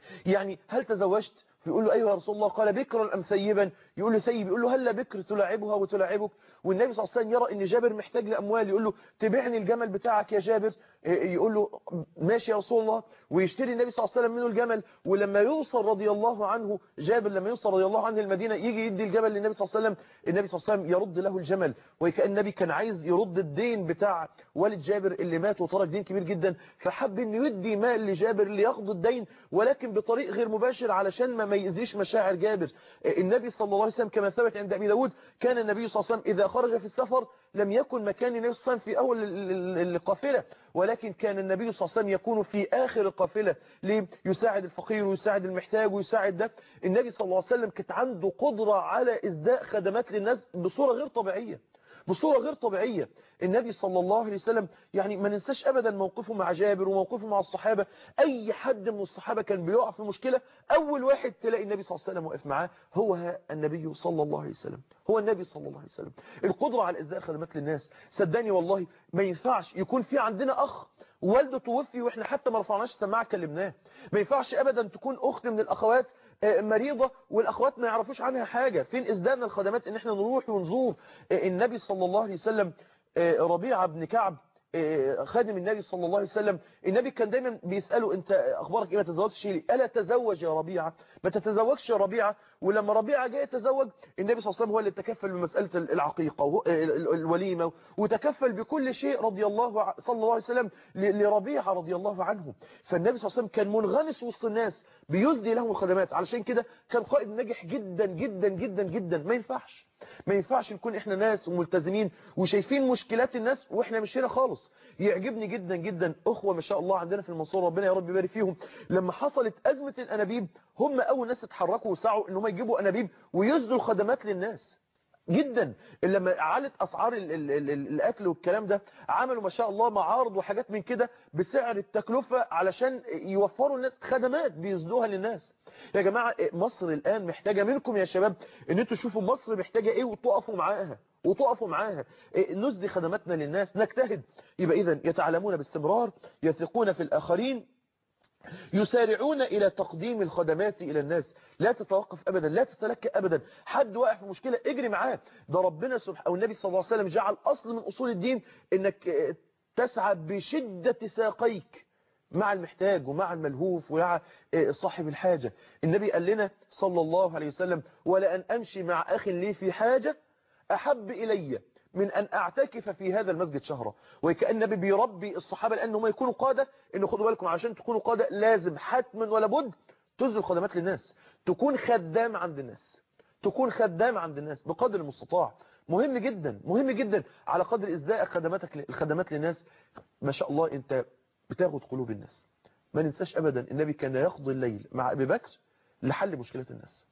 يعني هل تزوجت يقول له أيها رسول الله قال بكرا أم ثيبا يقول له ثيب يقول له هل بكر تلاعبها وتلاعبك والنبي صلى الله عليه وسلم يرى ان جابر محتاج لأموال يقول له تبعني الجمل بتاعك يا جابر يقول له ماشي يا رسول الله ويشتري النبي صلى الله عليه وسلم منه الجمل ولما يوصل رضي الله عنه جابر لما يوصل رضي الله عنه المدينة يجي يدي الجمل للنبي صلى الله عليه وسلم النبي صلى الله عليه وسلم يرد له الجمل وكأن النبي كان عايز يرد الدين بتاع والد جابر اللي مات وترك دين كبير جدا فحب انه يدي مال لجابر ليقضي الدين ولكن بطريق غير مباشر علشان ما يأذيش مشاعر جابر النبي صلى الله عليه وسلم كما ثبت عند أبي داود كان النبي صلى الله عليه وسلم إذا خرج في السفر لم يكن مكان النبي صلى الله عليه وسلم في أول القافلة ولكن كان النبي صلى الله عليه وسلم يكون في آخر القافلة ليساعد الفقير ويساعد المحتاج ويساعد ده النبي صلى الله عليه وسلم كانت عنده قدرة على إزداء خدمات للناس بصورة غير طبيعية بصورة غير طبيعية النبي صلى الله عليه وسلم يعني ما ننساش أبدا موقفه مع جابر وموقفه مع الصحابة أي حد من الصحابة كان بيقع في مشكلة أول واحد تلاقي النبي صلى الله عليه وسلم واقف معاه هو النبي صلى الله عليه وسلم هو النبي صلى الله عليه وسلم القدرة على إزداء خدمات للناس صدقني والله ما ينفعش يكون في عندنا أخ والده توفي واحنا حتى ما رفعناش السماعه كلمناه ما ينفعش ابدا تكون اخت من الاخوات مريضة والاخوات ما يعرفوش عنها حاجة فين ازدادنا الخدمات ان احنا نروح ونزور النبي صلى الله عليه وسلم ربيعة بن كعب خادم النبي صلى الله عليه وسلم النبي كان دايما بيسأله انت اخبارك ايه ما تزوجتش ليه الا تزوج يا ربيعة ما تتزوجش يا ربيعة ولما ربيعة جاء يتزوج النبي صلى الله عليه وسلم هو اللي تكفل بمسألة العقيقة الوليمة وتكفل بكل شيء رضي الله صلى الله عليه وسلم لربيعة رضي الله عنه فالنبي صلى الله عليه وسلم كان منغمس وسط الناس بيزدي لهم الخدمات علشان كده كان قائد ناجح جدا جدا جدا جدا ما ينفعش ما ينفعش نكون احنا ناس وملتزمين وشايفين مشكلات الناس واحنا مش هنا خالص يعجبني جدا جدا اخوة ما شاء الله عندنا في المنصورة ربنا يا رب يبارك فيهم لما حصلت ازمة الانابيب هم اول ناس اتحركوا وسعوا ان هم يجيبوا انابيب ويزدوا الخدمات للناس جدا لما علت اسعار ال ال ال الاكل والكلام ده عملوا ما شاء الله معارض وحاجات من كده بسعر التكلفة علشان يوفروا الناس خدمات بيزدوها للناس يا جماعة مصر الان محتاجة منكم يا شباب ان انتوا تشوفوا مصر محتاجة ايه وتقفوا معاها وتقفوا معاها نزدي خدماتنا للناس نجتهد يبقى اذا يتعلمون باستمرار يثقون في الاخرين يسارعون إلى تقديم الخدمات إلى الناس لا تتوقف أبدا لا تتلكى أبدا حد واقع في مشكلة اجري معاه ده ربنا سبحانه أو النبي صلى الله عليه وسلم جعل أصل من أصول الدين إنك تسعى بشدة ساقيك مع المحتاج ومع الملهوف ومع صاحب الحاجة النبي قال لنا صلى الله عليه وسلم ولأن أمشي مع أخ لي في حاجة أحب إلي من أن أعتكف في هذا المسجد شهرا وكأن النبي بيربي الصحابة لأنهم يكونوا قادة إنه خدوا بالكم عشان تكونوا قادة لازم حتما ولا بد تزل خدمات للناس تكون خدام عند الناس تكون خدام عند الناس بقدر المستطاع مهم جدا مهم جدا على قدر إزداء خدماتك الخدمات للناس ما شاء الله أنت بتاخد قلوب الناس ما ننساش أبدا النبي كان يقضي الليل مع أبي بكر لحل مشكلات الناس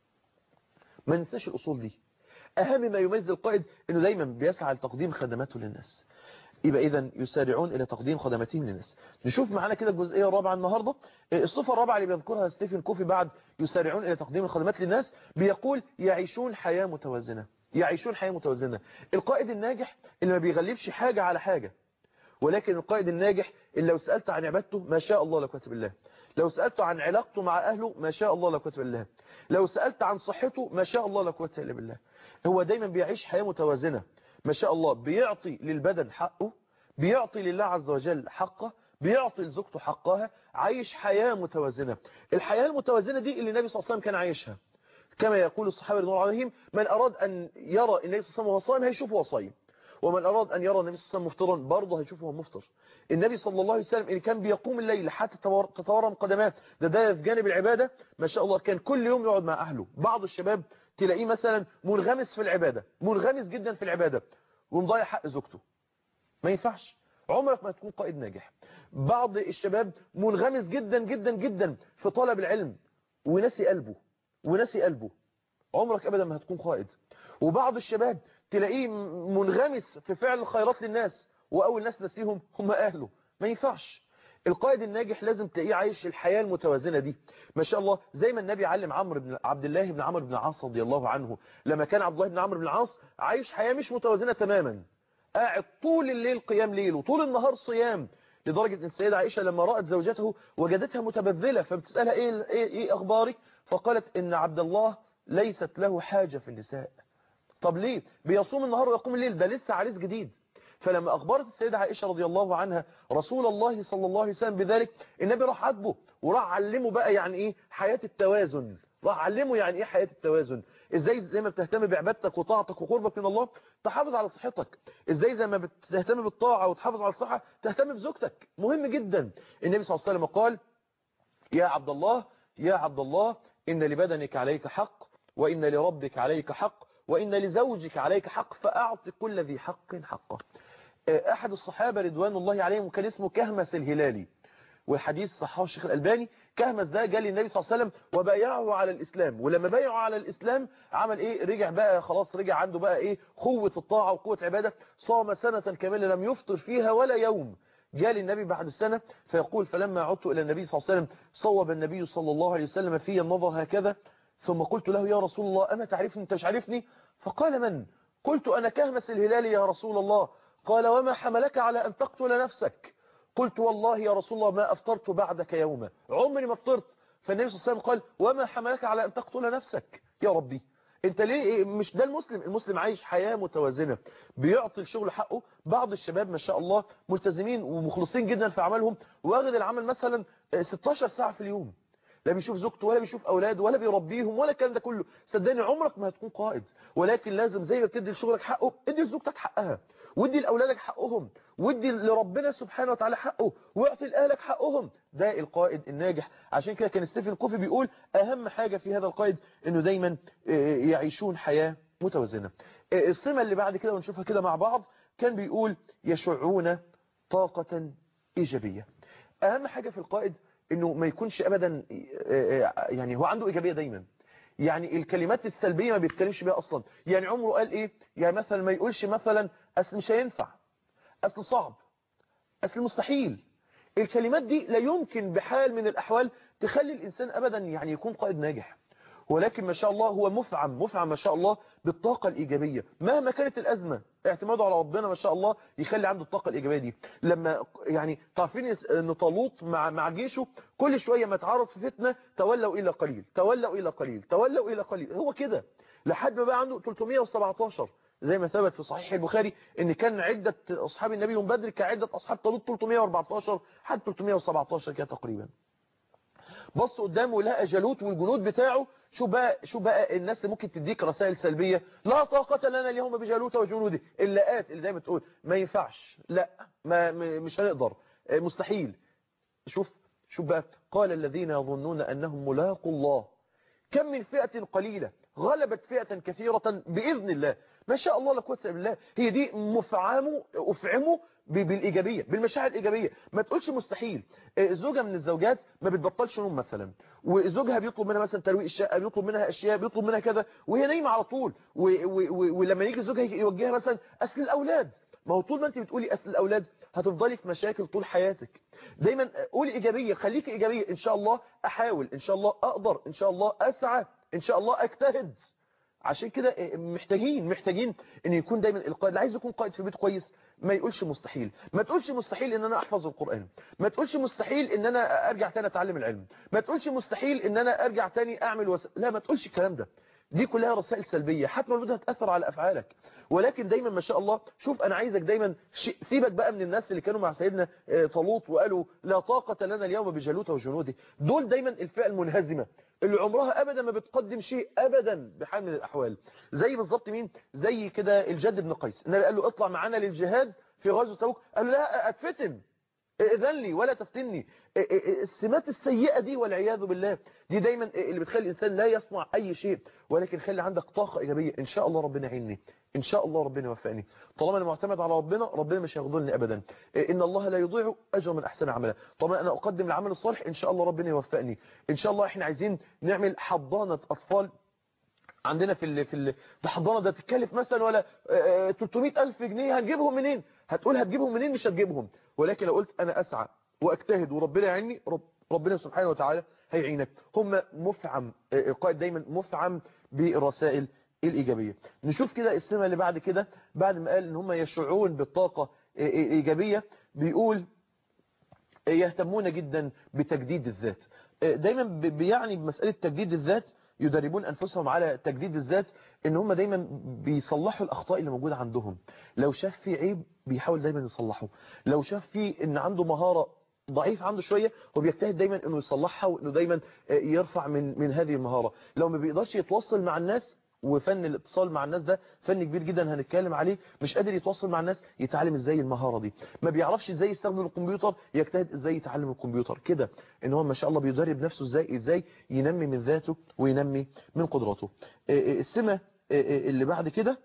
ما ننساش الأصول دي أهم ما يميز القائد أنه دايما بيسعى لتقديم خدماته للناس يبقى إذا يسارعون إلى تقديم خدماتهم للناس نشوف معانا كده الجزئية الرابعة النهاردة الصفة الرابعة اللي بيذكرها ستيفن كوفي بعد يسارعون إلى تقديم الخدمات للناس بيقول يعيشون حياة متوازنة يعيشون حياة متوازنة القائد الناجح اللي ما بيغلبش حاجة على حاجة ولكن القائد الناجح اللي لو سألت عن عبادته ما شاء الله لا قوه الا بالله لو سألت عن علاقته مع أهله ما شاء الله لا قوه الا بالله لو سألت عن صحته ما شاء الله لا قوه الا بالله هو دايما بيعيش حياة متوازنة ما شاء الله بيعطي للبدن حقه بيعطي لله عز وجل حقه بيعطي لزوجته حقها عايش حياة متوازنة الحياة المتوازنة دي اللي النبي صلى الله عليه وسلم كان عايشها كما يقول الصحابة رضي الله عليهم من أراد أن يرى النبي صلى الله عليه وسلم وهو صائم هيشوفه وهو صايم ومن أراد أن يرى النبي صلى الله عليه وسلم مفطرا برضه هيشوفه وهو مفطر النبي صلى الله عليه وسلم اللي كان بيقوم الليل حتى تتورم قدماه ده ده في جانب العبادة ما شاء الله كان كل يوم يقعد مع أهله بعض الشباب تلاقيه مثلا منغمس في العبادة منغمس جدا في العبادة ومضيع حق زوجته ما ينفعش عمرك ما تكون قائد ناجح بعض الشباب منغمس جدا جدا جدا في طلب العلم ونسي قلبه ونسي قلبه عمرك ابدا ما هتكون قائد وبعض الشباب تلاقيه منغمس في فعل الخيرات للناس واول ناس نسيهم هم اهله ما ينفعش القائد الناجح لازم تلاقيه عايش الحياة المتوازنة دي ما شاء الله زي ما النبي علم عمرو بن عبد الله بن عمرو بن العاص رضي الله عنه لما كان عبد الله بن عمرو بن العاص عايش حياة مش متوازنة تماما قاعد طول الليل قيام ليل وطول النهار صيام لدرجة ان السيدة عائشة لما رأت زوجته وجدتها متبذلة فبتسألها ايه, ايه, إيه اخبارك فقالت ان عبد الله ليست له حاجة في النساء طب ليه بيصوم النهار ويقوم الليل ده لسه عريس جديد فلما أخبرت السيدة عائشة رضي الله عنها رسول الله صلى الله عليه وسلم بذلك النبي راح عاتبه وراح علمه بقى يعني إيه حياة التوازن راح علمه يعني إيه حياة التوازن إزاي زي ما بتهتم بعبادتك وطاعتك وقربك من الله تحافظ على صحتك إزاي زي ما بتهتم بالطاعة وتحافظ على الصحة تهتم بزوجتك مهم جدا النبي صلى الله عليه وسلم قال يا عبد الله يا عبد الله إن لبدنك عليك حق وإن لربك عليك حق وإن لزوجك عليك حق فأعط كل ذي حق حقه أحد الصحابة رضوان الله عليهم كان اسمه كهمس الهلالي والحديث صححه الشيخ الألباني كهمس ده جاء للنبي صلى الله عليه وسلم وبايعه على الإسلام ولما بايعه على الإسلام عمل إيه رجع بقى خلاص رجع عنده بقى إيه قوة الطاعة وقوة عبادة صام سنة كاملة لم يفطر فيها ولا يوم جاء للنبي بعد السنة فيقول فلما عدت إلى النبي صلى الله عليه وسلم صوب النبي صلى الله عليه وسلم في النظر هكذا ثم قلت له يا رسول الله أما تعرفني أنت مش عارفني فقال من قلت أنا كهمس الهلال يا رسول الله قال وما حملك على أن تقتل نفسك قلت والله يا رسول الله ما أفطرت بعدك يوما عمري ما افطرت فالنبي صلى الله عليه وسلم قال وما حملك على أن تقتل نفسك يا ربي انت ليه مش ده المسلم المسلم عايش حياة متوازنة بيعطي الشغل حقه بعض الشباب ما شاء الله ملتزمين ومخلصين جدا في عملهم واخد العمل مثلا 16 ساعة في اليوم لا بيشوف زوجته ولا بيشوف اولاده ولا بيربيهم ولا الكلام ده كله صدقني عمرك ما هتكون قائد ولكن لازم زي ما بتدي لشغلك حقه ادي لزوجتك حقها وادي لاولادك حقهم وادي لربنا سبحانه وتعالى حقه واعطي لاهلك حقهم ده القائد الناجح عشان كده كان ستيفن كوفي بيقول اهم حاجة في هذا القائد انه دايما يعيشون حياة متوازنة الصمة اللي بعد كده ونشوفها كده مع بعض كان بيقول يشعون طاقة ايجابية اهم حاجة في القائد انه ما يكونش ابدا يعني هو عنده ايجابيه دايما يعني الكلمات السلبيه ما بيتكلمش بيها اصلا يعني عمره قال ايه يعني مثلا ما يقولش مثلا اصل مش هينفع اصل صعب اصل مستحيل الكلمات دي لا يمكن بحال من الاحوال تخلي الانسان ابدا يعني يكون قائد ناجح ولكن ما شاء الله هو مفعم مفعم ما شاء الله بالطاقة الإيجابية مهما كانت الأزمة اعتماده على ربنا ما شاء الله يخلي عنده الطاقة الإيجابية دي لما يعني تعرفين ان طالوت مع مع جيشه كل شوية ما تعرض في فتنة تولوا إلى قليل تولوا إلى قليل تولوا إلى قليل هو كده لحد ما بقى عنده 317 زي ما ثبت في صحيح البخاري ان كان عدة أصحاب النبي يوم بدر كعدة أصحاب طالوت 314 حد 317 كده تقريبا بص قدامه لقى جالوت والجنود بتاعه شو بقى شو بقى الناس اللي ممكن تديك رسائل سلبية لا طاقة لنا اليوم بجالوت وجنوده اللاءات اللي دايما تقول ما ينفعش لا ما مش هنقدر مستحيل شوف شوف بقى قال الذين يظنون أنهم ملاقوا الله كم من فئة قليلة غلبت فئة كثيرة بإذن الله ما شاء الله لا قوه الا بالله هي دي مفعمه افعمه بالايجابيه بالمشاعر الايجابيه ما تقولش مستحيل زوجه من الزوجات ما بتبطلش نوم مثلا وزوجها بيطلب منها مثلا ترويق الشقه بيطلب منها اشياء بيطلب منها كذا وهي نايمه على طول ولما يجي زوجها يوجهها مثلا اصل الاولاد ما هو طول ما انت بتقولي اصل الاولاد هتفضلي في مشاكل طول حياتك دايما قولي ايجابيه خليكي ايجابيه ان شاء الله احاول ان شاء الله اقدر ان شاء الله اسعى ان شاء الله اجتهد عشان كده محتاجين محتاجين ان يكون دايما القائد اللي عايز يكون قائد في بيت كويس ما يقولش مستحيل ما تقولش مستحيل ان انا احفظ القرآن ما تقولش مستحيل ان انا ارجع تاني اتعلم العلم ما تقولش مستحيل ان انا ارجع تاني اعمل وس... لا ما تقولش الكلام ده دي كلها رسائل سلبية حتى لو بدها تأثر على أفعالك ولكن دايما ما شاء الله شوف أنا عايزك دايما سيبك بقى من الناس اللي كانوا مع سيدنا طالوت وقالوا لا طاقة لنا اليوم بجالوت وجنوده دول دايما الفئة المنهزمة اللي عمرها أبدا ما بتقدم شيء أبدا بحال من الأحوال زي بالظبط مين زي كده الجد بن قيس النبي قال له اطلع معانا للجهاد في غزوة تبوك قال له لا أتفتن اذن لي ولا تفتني السمات السيئة دي والعياذ بالله دي دايما اللي بتخلي الإنسان لا يصنع أي شيء ولكن خلي عندك طاقة إيجابية إن شاء الله ربنا يعيني إن شاء الله ربنا يوفقني طالما أنا معتمد على ربنا ربنا مش هيخذلني أبدا إن الله لا يضيع أجر من أحسن عملا طالما أنا أقدم العمل الصالح إن شاء الله ربنا يوفقني إن شاء الله إحنا عايزين نعمل حضانة أطفال عندنا في ال في ال الحضانه ده تتكلف مثلا ولا 300 ألف جنيه هنجيبهم منين هتقول هتجيبهم منين مش هتجيبهم ولكن لو قلت أنا أسعى وأجتهد وربنا يعيني رب ربنا سبحانه وتعالى هيعينك هم مفعم القائد دايما مفعم بالرسائل الإيجابية نشوف كده السمة اللي بعد كده بعد ما قال إن هم يشعرون بالطاقة إيجابية بيقول يهتمون جدا بتجديد الذات دايما بيعني بمسألة تجديد الذات يدربون أنفسهم على تجديد الذات ان هم دايما بيصلحوا الأخطاء اللي موجودة عندهم لو شاف في عيب بيحاول دايما يصلحه لو شاف في ان عنده مهارة ضعيف عنده شوية هو بيجتهد دايما انه يصلحها وانه دايما يرفع من من هذه المهارة لو ما بيقدرش يتواصل مع الناس وفن الاتصال مع الناس ده فن كبير جدا هنتكلم عليه مش قادر يتواصل مع الناس يتعلم ازاي المهارة دي ما بيعرفش ازاي يستخدم الكمبيوتر يجتهد ازاي يتعلم الكمبيوتر كده ان هو ما شاء الله بيدرب نفسه ازاي ازاي ينمي من ذاته وينمي من قدراته السمة اللي بعد كده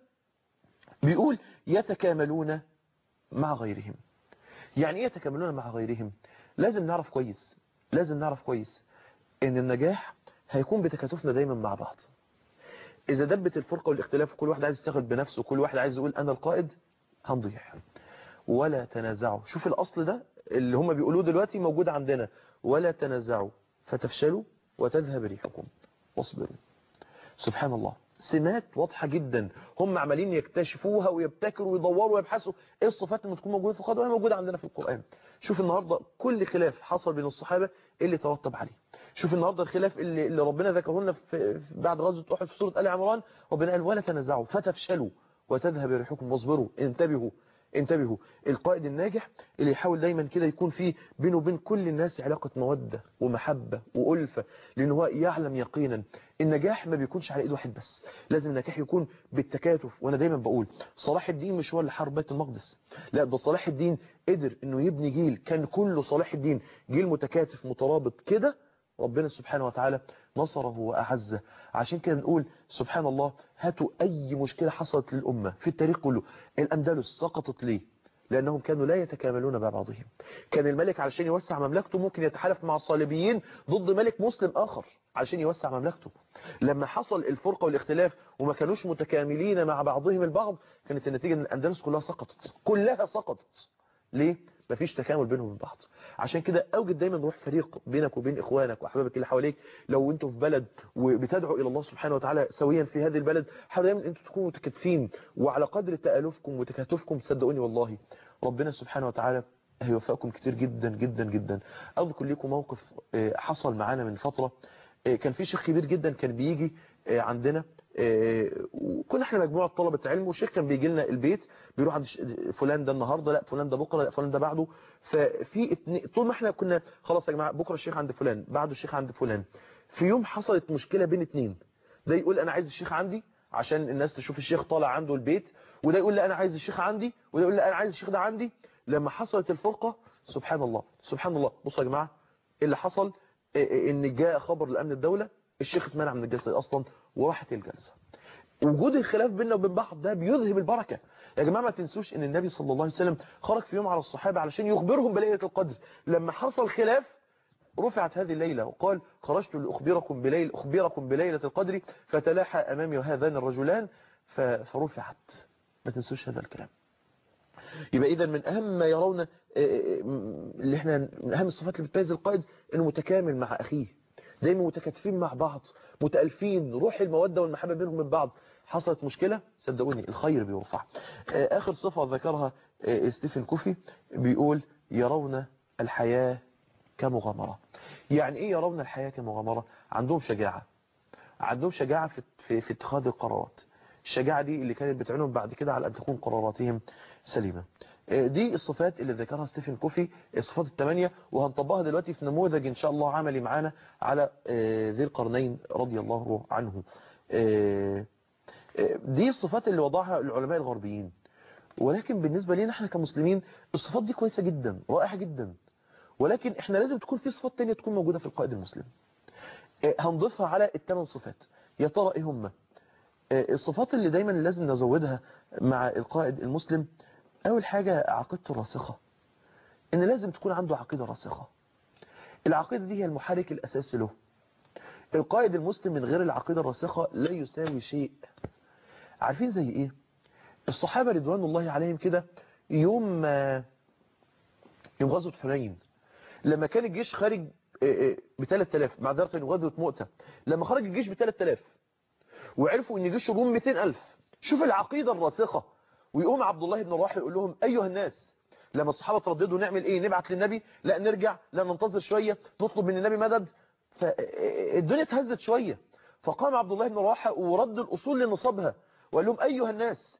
بيقول يتكاملون مع غيرهم يعني ايه يتكاملون مع غيرهم لازم نعرف كويس لازم نعرف كويس ان النجاح هيكون بتكاتفنا دايما مع بعض إذا دبت الفرقة والاختلاف وكل واحد عايز يشتغل بنفسه وكل واحد عايز يقول أنا القائد هنضيع ولا تنازعوا شوف الأصل ده اللي هم بيقولوه دلوقتي موجود عندنا ولا تنازعوا فتفشلوا وتذهب ريحكم واصبروا سبحان الله سمات واضحة جدا هم عمالين يكتشفوها ويبتكروا ويدوروا ويبحثوا ايه الصفات اللي تكون موجودة في القرآن موجودة عندنا في القرآن شوف النهاردة كل خلاف حصل بين الصحابة إيه اللي ترتب عليه شوف النهاردة الخلاف اللي, اللي ربنا ذكره لنا في بعد غزوة أحد في سورة آل عمران ربنا قال ولا تنازعوا فتفشلوا وتذهب ريحكم واصبروا انتبهوا انتبهوا القائد الناجح اللي يحاول دايما كده يكون فيه بينه وبين كل الناس علاقة مودة ومحبة وألفة لأن هو يعلم يقينا النجاح ما بيكونش على ايد واحد بس لازم النجاح يكون بالتكاتف وانا دايما بقول صلاح الدين مش هو اللي حارب بيت المقدس لا ده صلاح الدين قدر انه يبني جيل كان كله صلاح الدين جيل متكاتف مترابط كده ربنا سبحانه وتعالى نصره وأعزه عشان كده نقول سبحان الله هاتوا أي مشكلة حصلت للأمة في التاريخ كله الأندلس سقطت ليه لأنهم كانوا لا يتكاملون مع بعضهم كان الملك علشان يوسع مملكته ممكن يتحالف مع الصليبيين ضد ملك مسلم آخر علشان يوسع مملكته لما حصل الفرقة والاختلاف وما كانوش متكاملين مع بعضهم البعض كانت النتيجة أن الأندلس كلها سقطت كلها سقطت ليه؟ مفيش تكامل بينهم وبين بعض عشان كده اوجد دايما روح فريق بينك وبين اخوانك واحبابك اللي حواليك لو انتوا في بلد وبتدعوا الى الله سبحانه وتعالى سويا في هذه البلد حاولوا دايما انتوا تكونوا متكاتفين وعلى قدر تالفكم وتكاتفكم صدقوني والله ربنا سبحانه وتعالى هيوفقكم كتير جدا جدا جدا اذكر لكم موقف حصل معانا من فتره كان في شيخ كبير جدا كان بيجي عندنا وكنا احنا مجموعة طلبة علم والشيخ كان بيجي لنا البيت بيروح عند فلان ده النهاردة لا فلان ده بكرة لا فلان ده بعده ففي اتنين طول ما احنا كنا خلاص يا جماعة بكرة الشيخ عند فلان بعده الشيخ عند فلان في يوم حصلت مشكلة بين اتنين ده يقول انا عايز الشيخ عندي عشان الناس تشوف الشيخ طالع عنده البيت وده يقول لا انا عايز الشيخ عندي وده يقول لا انا عايز الشيخ ده عندي لما حصلت الفرقة سبحان الله سبحان الله بصوا يا جماعة اللي حصل ان جاء خبر لامن الدولة الشيخ اتمنع من الجلسة اصلا وراحت الجلسة وجود الخلاف بيننا وبين بعض ده بيذهب البركة يا جماعة ما تنسوش ان النبي صلى الله عليه وسلم خرج في يوم على الصحابة علشان يخبرهم بليلة القدر لما حصل خلاف رفعت هذه الليلة وقال خرجت لأخبركم بليل أخبركم بليلة القدر فتلاحى أمامي هذان الرجلان فرفعت ما تنسوش هذا الكلام يبقى إذا من أهم ما يرون اللي احنا من أهم الصفات اللي بتميز القائد إنه متكامل مع أخيه دايما متكاتفين مع بعض متألفين روح المودة والمحبة بينهم من بعض حصلت مشكلة صدقوني الخير بيرفع آخر صفة ذكرها ستيفن كوفي بيقول يرون الحياة كمغامرة يعني ايه يرون الحياة كمغامرة عندهم شجاعة عندهم شجاعة في, في, في اتخاذ القرارات الشجاعة دي اللي كانت بتعينهم بعد كده على أن تكون قراراتهم سليمة دي الصفات اللي ذكرها ستيفن كوفي الصفات الثمانية وهنطبقها دلوقتي في نموذج إن شاء الله عملي معانا على ذي القرنين رضي الله عنه دي الصفات اللي وضعها العلماء الغربيين ولكن بالنسبة لنا احنا كمسلمين الصفات دي كويسة جدا رائعة جدا ولكن احنا لازم تكون في صفات تانية تكون موجودة في القائد المسلم هنضيفها على الثمان صفات يا ترى ايه هم الصفات اللي دايما لازم نزودها مع القائد المسلم اول حاجة عقيدته الراسخة ان لازم تكون عنده عقيدة راسخة العقيدة دي هي المحرك الاساسي له القائد المسلم من غير العقيدة الراسخة لا يساوي شيء عارفين زي ايه الصحابة رضوان الله عليهم كده يوم يوم غزوة حنين لما كان الجيش خارج ب 3000 معذرة غزوة مؤتة لما خرج الجيش ب 3000 وعرفوا ان جيش الروم 200000 شوف العقيدة الراسخة ويقوم عبد الله بن رواحه يقول لهم ايها الناس لما الصحابة ترددوا نعمل ايه نبعت للنبي لا نرجع لا ننتظر شوية نطلب من النبي مدد فالدنيا اتهزت شوية فقام عبد الله بن رواحة ورد الأصول لنصابها وقال لهم أيها الناس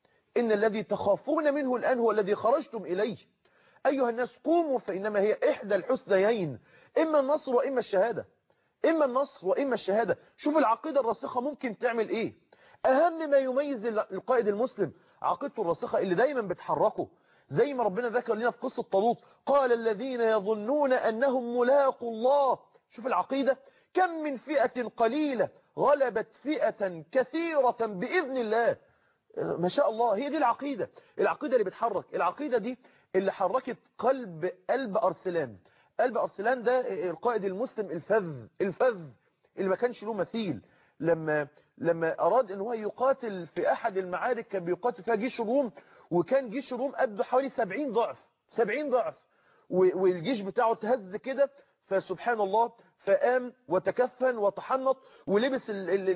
إن الذي تخافون منه الآن هو الذي خرجتم إليه أيها الناس قوموا فإنما هي إحدى الحسنيين إما النصر وإما الشهادة إما النصر وإما الشهادة شوف العقيدة الراسخة ممكن تعمل إيه أهم ما يميز القائد المسلم عقيدته الراسخة اللي دايما بتحركه زي ما ربنا ذكر لنا في قصة طالوت قال الذين يظنون أنهم ملاقوا الله شوف العقيدة كم من فئة قليلة غلبت فئة كثيرة بإذن الله ما شاء الله هي دي العقيدة العقيدة اللي بتحرك العقيدة دي اللي حركت قلب قلب أرسلان قلب أرسلان ده القائد المسلم الفذ الفذ اللي ما كانش له مثيل لما لما أراد ان هو يقاتل في أحد المعارك كان بيقاتل فيها جيش الروم وكان جيش الروم قده حوالي 70 ضعف 70 ضعف والجيش بتاعه تهز كده فسبحان الله فقام وتكفن وتحنط ولبس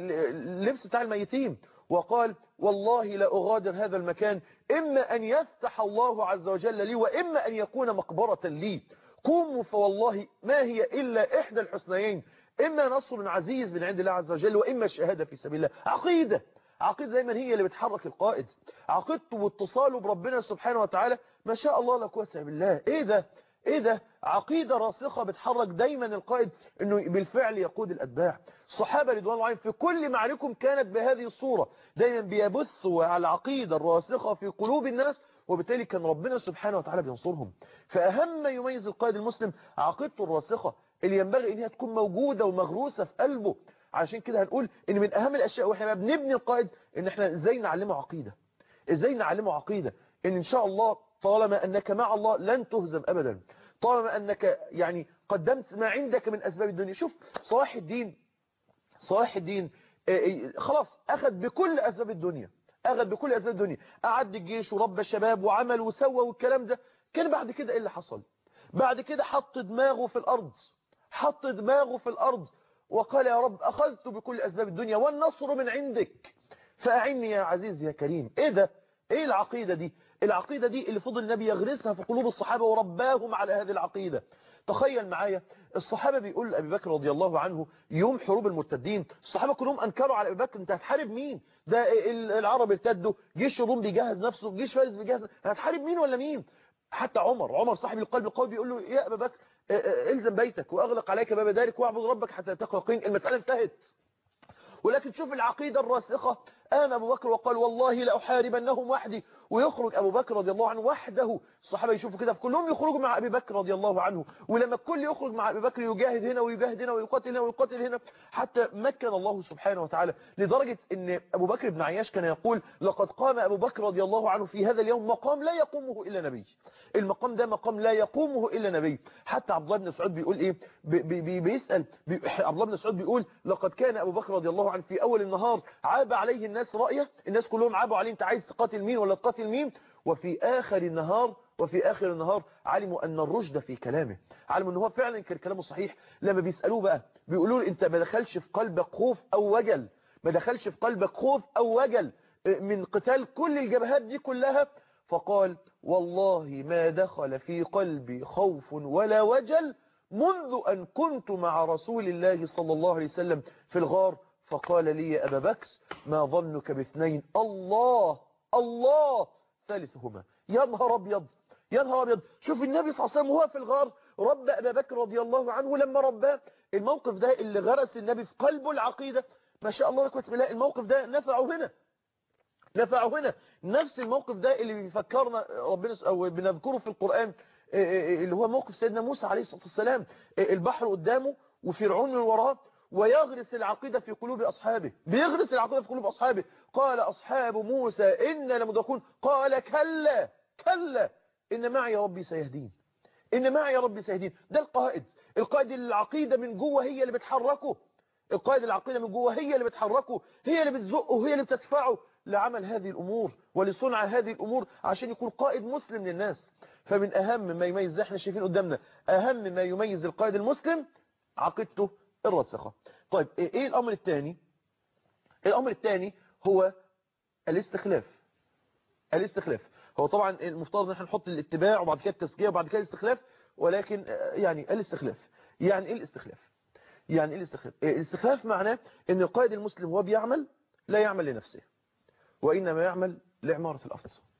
اللبس بتاع الميتين وقال والله لا أغادر هذا المكان إما أن يفتح الله عز وجل لي وإما أن يكون مقبرة لي قوموا فوالله ما هي إلا إحدى الحسنيين إما نصر عزيز من عند الله عز وجل وإما الشهادة في سبيل الله عقيدة عقيدة دايما هي اللي بتحرك القائد عقيدته واتصاله بربنا سبحانه وتعالى ما شاء الله لا قوه الا بالله ايه ده ايه ده عقيدة راسخة بتحرك دايما القائد انه بالفعل يقود الاتباع الصحابة رضوان الله عليهم في كل معاركهم كانت بهذه الصورة دايما بيبثوا على العقيدة الراسخة في قلوب الناس وبالتالي كان ربنا سبحانه وتعالى بينصرهم فأهم ما يميز القائد المسلم عقيدته الراسخة اللي ينبغي ان هي تكون موجودة ومغروسة في قلبه عشان كده هنقول ان من اهم الاشياء واحنا بنبني القائد ان احنا ازاي نعلمه عقيدة ازاي نعلمه عقيدة ان ان شاء الله طالما انك مع الله لن تهزم ابدا طالما انك يعني قدمت ما عندك من اسباب الدنيا شوف صلاح الدين صلاح الدين خلاص اخذ بكل اسباب الدنيا اخذ بكل اسباب الدنيا اعد الجيش وربى شباب وعمل وسوى والكلام ده كان بعد كده ايه اللي حصل بعد كده حط دماغه في الارض حط دماغه في الارض وقال يا رب أخذت بكل أسباب الدنيا والنصر من عندك فأعني يا عزيز يا كريم إيه ده إيه العقيدة دي العقيدة دي اللي فضل النبي يغرسها في قلوب الصحابة ورباهم على هذه العقيدة تخيل معايا الصحابة بيقول لأبي بكر رضي الله عنه يوم حروب المرتدين الصحابة كلهم أنكروا على أبي بكر أنت هتحارب مين ده العرب ارتدوا جيش الروم بيجهز نفسه جيش فارس بيجهز هتحارب مين ولا مين حتى عمر عمر صاحب القلب القوي بيقول له يا أبا بكر الزم بيتك واغلق عليك باب دارك واعبد ربك حتى تلقى يقين المسألة انتهت ولكن شوف العقيدة الراسخة قام أبو بكر وقال والله لأحاربنهم وحدي ويخرج أبو بكر رضي الله عنه وحده الصحابة يشوفوا كده كلهم يخرجوا مع أبي بكر رضي الله عنه ولما الكل يخرج مع أبي بكر يجاهد هنا ويجاهد هنا ويقاتل هنا ويقاتل هنا حتى مكن الله سبحانه وتعالى لدرجة أن أبو بكر بن عياش كان يقول لقد قام أبو بكر رضي الله عنه في هذا اليوم مقام لا يقومه إلا نبي المقام ده مقام لا يقومه إلا نبي حتى عبد الله بن مسعود بيقول إيه بي بي بيسأل بي عبد الله بن مسعود بيقول لقد كان أبو بكر رضي الله عنه في أول النهار عاب عليه الناس رأيه الناس كلهم عابوا عليه انت عايز تقاتل مين ولا تقاتل مين وفي آخر النهار وفي آخر النهار علموا أن الرشد في كلامه علموا أنه هو فعلا كان كلامه صحيح لما بيسألوه بقى بيقولوا له أنت ما دخلش في قلبك خوف أو وجل ما دخلش في قلبك خوف أو وجل من قتال كل الجبهات دي كلها فقال والله ما دخل في قلبي خوف ولا وجل منذ أن كنت مع رسول الله صلى الله عليه وسلم في الغار فقال لي يا أبا بكر ما ظنك باثنين الله الله ثالثهما يا نهار أبيض يا نهار أبيض شوف النبي صلى الله عليه وسلم وهو في الغار رب أبا بكر رضي الله عنه لما رباه الموقف ده اللي غرس النبي في قلبه العقيدة ما شاء الله لك بالله الموقف ده نفعه هنا نفعه هنا نفس الموقف ده اللي بيفكرنا ربنا أو بنذكره في القرآن اللي هو موقف سيدنا موسى عليه الصلاة والسلام البحر قدامه وفرعون من وراه ويغرس العقيدة في قلوب أصحابه بيغرس العقيدة في قلوب أصحابه قال أصحاب موسى إن لمدركون قال كلا كلا إن معي ربي سيهدين إن معي ربي سيهدين ده القائد القائد العقيدة من جوه هي اللي بتحركه القائد العقيدة من جوه هي اللي بتحركه هي اللي بتزقه هي اللي بتدفعه لعمل هذه الأمور ولصنع هذه الأمور عشان يكون قائد مسلم للناس فمن أهم ما يميز احنا شايفين قدامنا أهم ما يميز القائد المسلم عقيدته الراسخة طيب ايه الامر الثاني الامر الثاني هو الاستخلاف الاستخلاف هو طبعا المفترض ان احنا نحط الاتباع وبعد كده التزكيه وبعد كده الاستخلاف ولكن آه، يعني الاستخلاف يعني ايه الاستخلاف يعني ايه الاستخلاف آه، الاستخلاف معناه ان القائد المسلم وهو بيعمل لا يعمل لنفسه وانما يعمل لعماره الارض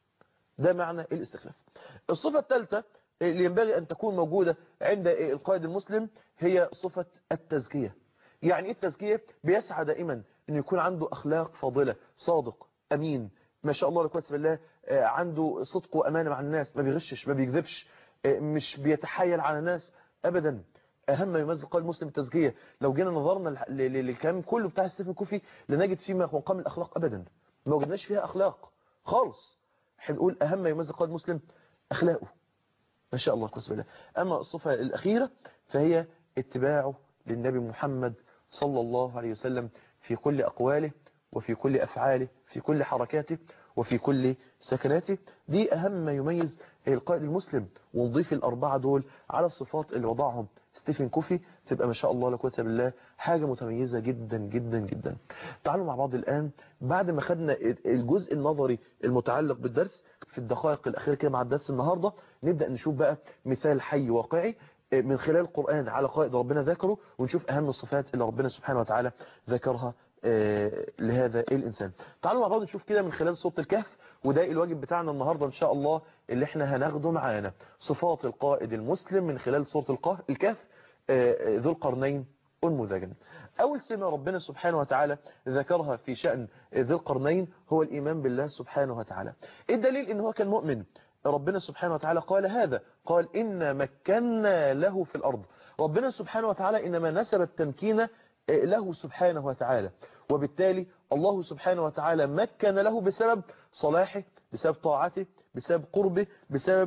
ده معنى الاستخلاف الصفه الثالثه اللي ينبغي ان تكون موجوده عند القائد المسلم هي صفه التزكيه يعني ايه التزكيه بيسعى دائما انه يكون عنده اخلاق فاضله صادق امين ما شاء الله لا قوه الا بالله آه، عنده صدق وامانه مع الناس ما بيغشش ما بيكذبش آه، مش بيتحايل على الناس ابدا اهم ما يميز القائد المسلم التزكيه لو جينا نظرنا لل- لل- للكلام كله بتاع ستيفن كوفي لنجد فيه مقام الاخلاق ابدا ما وجدناش فيها اخلاق خالص احنا بنقول اهم ما يميز القائد المسلم اخلاقه ما شاء الله قسم الله أما الصفة الأخيرة فهي اتباعه للنبي محمد صلى الله عليه وسلم في كل أقواله وفي كل أفعاله في كل حركاته وفي كل سكناته دي أهم ما يميز القائد المسلم ونضيف الأربعة دول على الصفات اللي وضعهم ستيفن كوفي تبقى ما شاء الله لا قوه الا بالله حاجة متميزة جدا جدا جدا تعالوا مع بعض الآن بعد ما خدنا الجزء النظري المتعلق بالدرس في الدقائق الأخيرة كده مع الدرس النهاردة نبدأ نشوف بقى مثال حي واقعي من خلال القرآن على قائد ربنا ذكره ونشوف أهم الصفات اللي ربنا سبحانه وتعالى ذكرها آه، لهذا الإنسان تعالوا مع بعض نشوف كده من خلال سورة الكهف وده الواجب بتاعنا النهاردة إن شاء الله اللي احنا هناخده معانا صفات القائد المسلم من خلال سورة القه- الكهف آه، ذو القرنين أنموذجا أول سمة ربنا سبحانه وتعالى ذكرها في شأن ذي القرنين هو الإيمان بالله سبحانه وتعالى إيه الدليل إن هو كان مؤمن ربنا سبحانه وتعالى قال هذا قال إن مكنا له في الأرض ربنا سبحانه وتعالى إنما نسب التمكين له سبحانه وتعالى وبالتالي الله سبحانه وتعالى مكن له بسبب صلاحه بسبب طاعته بسبب قربه بسبب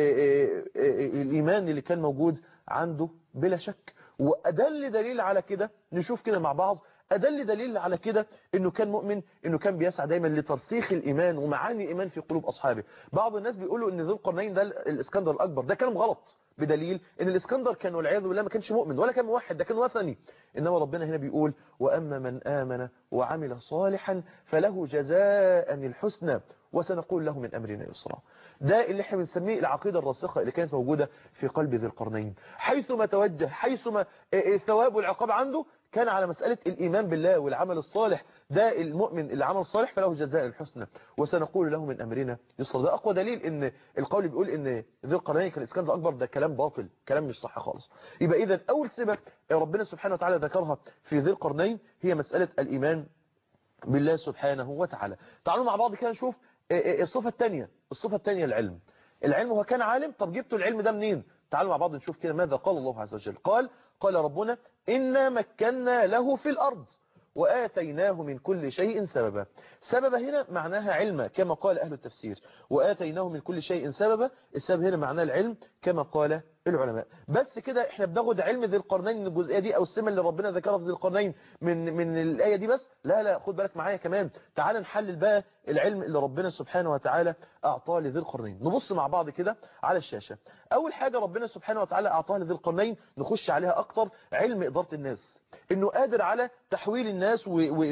الإيمان اللي كان موجود عنده بلا شك وأدل دليل على كده نشوف كده مع بعض أدل دليل على كده انه كان مؤمن انه كان بيسعى دايما لترسيخ الايمان ومعاني الايمان في قلوب اصحابه بعض الناس بيقولوا ان ذو القرنين ده الاسكندر الاكبر ده كلام غلط بدليل ان الاسكندر كان والعياذ بالله ما كانش مؤمن ولا كان موحد ده كان وثني انما ربنا هنا بيقول واما من امن وعمل صالحا فله جزاء الحسنى وسنقول له من امرنا يسرا ده اللي احنا بنسميه العقيدة الراسخة اللي كانت موجودة في قلب ذي القرنين حيثما توجه حيثما الثواب والعقاب عنده كان على مسألة الإيمان بالله والعمل الصالح ده المؤمن اللي عمل صالح فله جزاء الحسنى وسنقول له من أمرنا يسر ده أقوى دليل إن القول بيقول إن ذي القرنين كان الإسكندر أكبر ده كلام باطل كلام مش صح خالص يبقى إذا أول سبب ربنا سبحانه وتعالى ذكرها في ذي القرنين هي مسألة الإيمان بالله سبحانه وتعالى تعالوا مع بعض كده نشوف الصفة الثانية الصفة الثانية العلم العلم هو كان عالم طب جبتوا العلم ده منين تعالوا مع بعض نشوف كده ماذا قال الله عز وجل قال قال ربنا إنا مكنا له في الأرض وآتيناه من كل شيء سببا سبب هنا معناها علم كما قال أهل التفسير وآتيناه من كل شيء سببا السبب هنا معناه العلم كما قال العلماء بس كده احنا بناخد علم ذي القرنين من الجزئيه دي او السمه اللي ربنا ذكرها في ذي القرنين من من الايه دي بس لا لا خد بالك معايا كمان تعال نحلل بقى العلم اللي ربنا سبحانه وتعالى اعطاه لذي القرنين نبص مع بعض كده على الشاشه اول حاجه ربنا سبحانه وتعالى اعطاها لذي القرنين نخش عليها اكتر علم اداره الناس انه قادر على تحويل الناس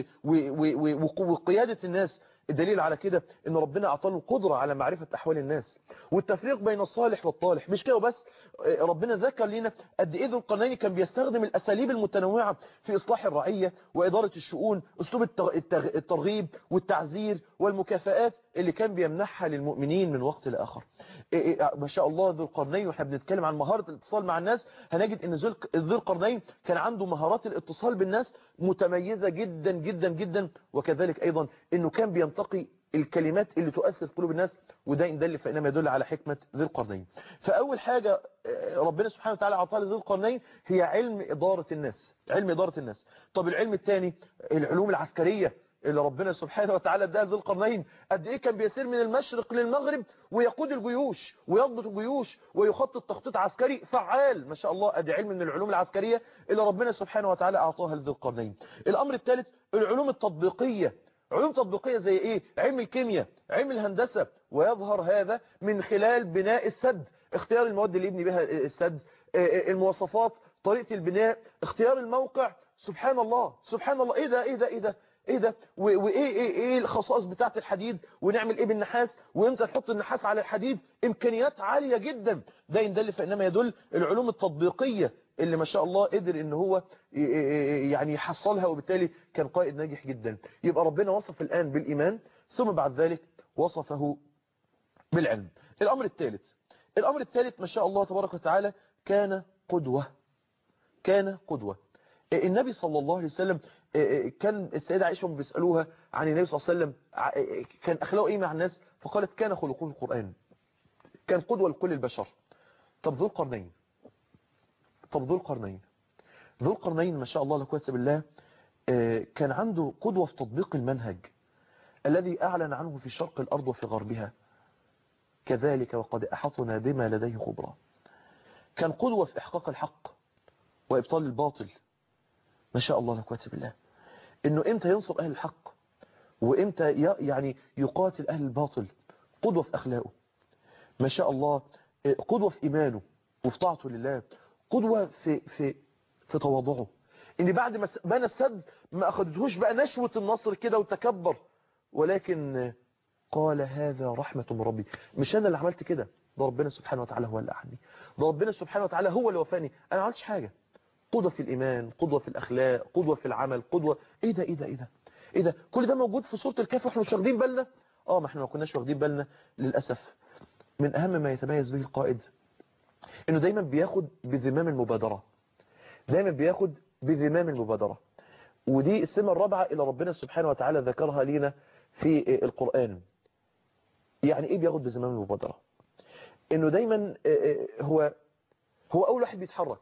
وقياده الناس الدليل على كده ان ربنا اعطاه له قدرة على معرفة احوال الناس والتفريق بين الصالح والطالح مش كده بس ربنا ذكر لنا قد ايه ذو القرنين كان بيستخدم الاساليب المتنوعة في اصلاح الرعية وادارة الشؤون اسلوب الترغيب والتعزير والمكافآت اللي كان بيمنحها للمؤمنين من وقت لاخر ما شاء الله ذو القرنين واحنا بنتكلم عن مهارة الاتصال مع الناس هنجد ان ذو القرنين كان عنده مهارات الاتصال بالناس متميزة جدا جدا جدا وكذلك ايضا انه كان بينتقي الكلمات اللي تؤثر في قلوب الناس وده إن دل فإنما يدل على حكمة ذي القرنين فأول حاجة ربنا سبحانه وتعالى أعطاها لذي القرنين هي علم إدارة الناس علم إدارة الناس طب العلم الثاني العلوم العسكرية اللي ربنا سبحانه وتعالى اداها ذي القرنين قد ايه كان بيسير من المشرق للمغرب ويقود الجيوش ويضبط الجيوش ويخطط تخطيط عسكري فعال ما شاء الله ادي علم من العلوم العسكرية اللي ربنا سبحانه وتعالى اعطاها لذي القرنين الامر الثالث العلوم التطبيقية علوم تطبيقية زي ايه علم الكيمياء علم الهندسة ويظهر هذا من خلال بناء السد اختيار المواد اللي يبني بها السد المواصفات طريقة البناء اختيار الموقع سبحان الله سبحان الله ايه ده ايه ده ايه ده ايه ده و- وايه ايه ايه الخصائص بتاعه الحديد ونعمل ايه بالنحاس وامتى نحط النحاس على الحديد امكانيات عاليه جدا ده ان دل فانما يدل العلوم التطبيقيه اللي ما شاء الله قدر ان هو ي- ي- يعني يحصلها وبالتالي كان قائد ناجح جدا يبقى ربنا وصف الان بالايمان ثم بعد ذلك وصفه بالعلم الامر الثالث الامر الثالث ما شاء الله تبارك وتعالى كان قدوه كان قدوه النبي صلى الله عليه وسلم كان السيدة عائشة بيسألوها عن النبي صلى الله عليه وسلم ع- كان أخلاقه إيه مع الناس فقالت كان خلقه القرآن كان قدوة لكل البشر طب ذو القرنين طب ذو القرنين ذو القرنين ما شاء الله لا قوه الا بالله آه، كان عنده قدوة في تطبيق المنهج الذي أعلن عنه في شرق الأرض وفي غربها كذلك وقد أحطنا بما لديه خبرا كان قدوة في إحقاق الحق وإبطال الباطل ما شاء الله لا قوه الا بالله إنه إمتى ينصر أهل الحق وإمتى ي- يعني يقاتل أهل الباطل قدوة في أخلاقه ما شاء الله آه، قدوة في إيمانه وفي طاعته لله قدوة في في في تواضعه ان بعد ما س- بنى السد ما اخدتهوش بقى نشوة النصر كده وتكبر ولكن قال هذا رحمة من ربي مش انا اللي عملت كده ده ربنا سبحانه وتعالى هو اللي أعني ده ربنا سبحانه وتعالى هو اللي وفاني انا ما عملتش حاجة قدوة في الإيمان قدوة في الأخلاق قدوة في العمل قدوة إيه ده إيه ده إيه ده إيه ده كل ده موجود في سورة الكهف واحنا مش واخدين بالنا آه ما احنا ما كناش واخدين بالنا للأسف من أهم ما يتميز به القائد إنه دايما بياخد بذمام المبادرة دايما بياخد بذمام المبادرة ودي السمة الرابعة اللي ربنا سبحانه وتعالى ذكرها لنا في القرآن يعني ايه بياخد بزمام المبادرة انه دايما هو هو اول واحد بيتحرك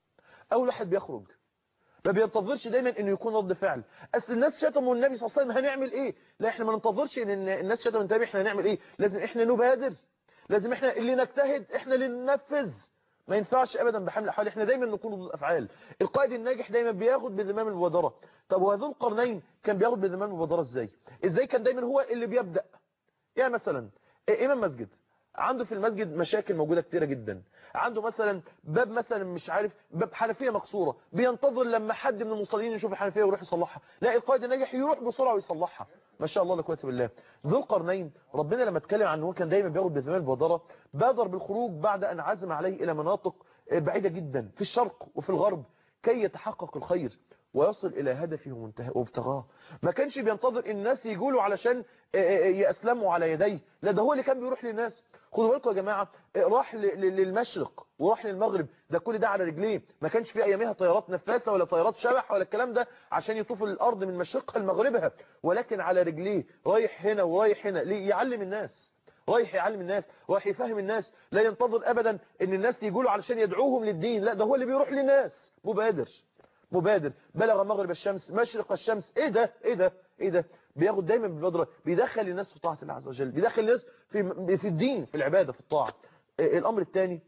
اول واحد بيخرج ما بينتظرش دايما انه يكون رد فعل اصل الناس شتموا النبي صلى الله عليه وسلم هنعمل ايه لا احنا ما ننتظرش ان الناس شتموا النبي احنا هنعمل ايه لازم احنا نبادر لازم احنا اللي نجتهد احنا اللي ننفذ ما ينفعش ابدا بحمل الاحوال احنا دايما نكون ضد الافعال القائد الناجح دايما بياخد بذمام المبادره طب وذو القرنين كان بياخد بذمام المبادره ازاي ازاي كان دايما هو اللي بيبدا يعني مثلا امام مسجد عنده في المسجد مشاكل موجودة كتيرة جدا عنده مثلا باب مثلا مش عارف باب حنفية مكسورة بينتظر لما حد من المصلين يشوف الحنفية ويروح يصلحها لا القائد الناجح يروح بسرعة ويصلحها ما شاء الله لا قوه بالله ذو القرنين ربنا لما اتكلم عن هو كان دايما بياخد بزمان البادرة بادر بالخروج بعد أن عزم عليه إلى مناطق بعيدة جدا في الشرق وفي الغرب كي يتحقق الخير ويصل إلى هدفه ومنتهى وابتغاه ما كانش بينتظر الناس يقولوا علشان يأسلموا على يديه لا ده هو اللي كان بيروح للناس خدوا بالكم يا جماعة راح للمشرق وراح للمغرب ده كل ده على رجليه ما كانش في أيامها طيارات نفاثة ولا طيارات شبح ولا الكلام ده عشان يطوف الأرض من مشرقها لمغربها ولكن على رجليه رايح هنا ورايح هنا ليعلم الناس رايح يعلم الناس رايح يفهم الناس لا ينتظر أبدا ان الناس يقولوا علشان يدعوهم للدين لا ده هو اللي بيروح للناس مبادر مبادر بلغ مغرب الشمس مشرق الشمس ايه ده ايه ده ايه ده بياخد دايما بالبدرة بيدخل الناس في طاعة الله عز وجل بيدخل الناس في في الدين في العبادة في الطاعة الامر الثاني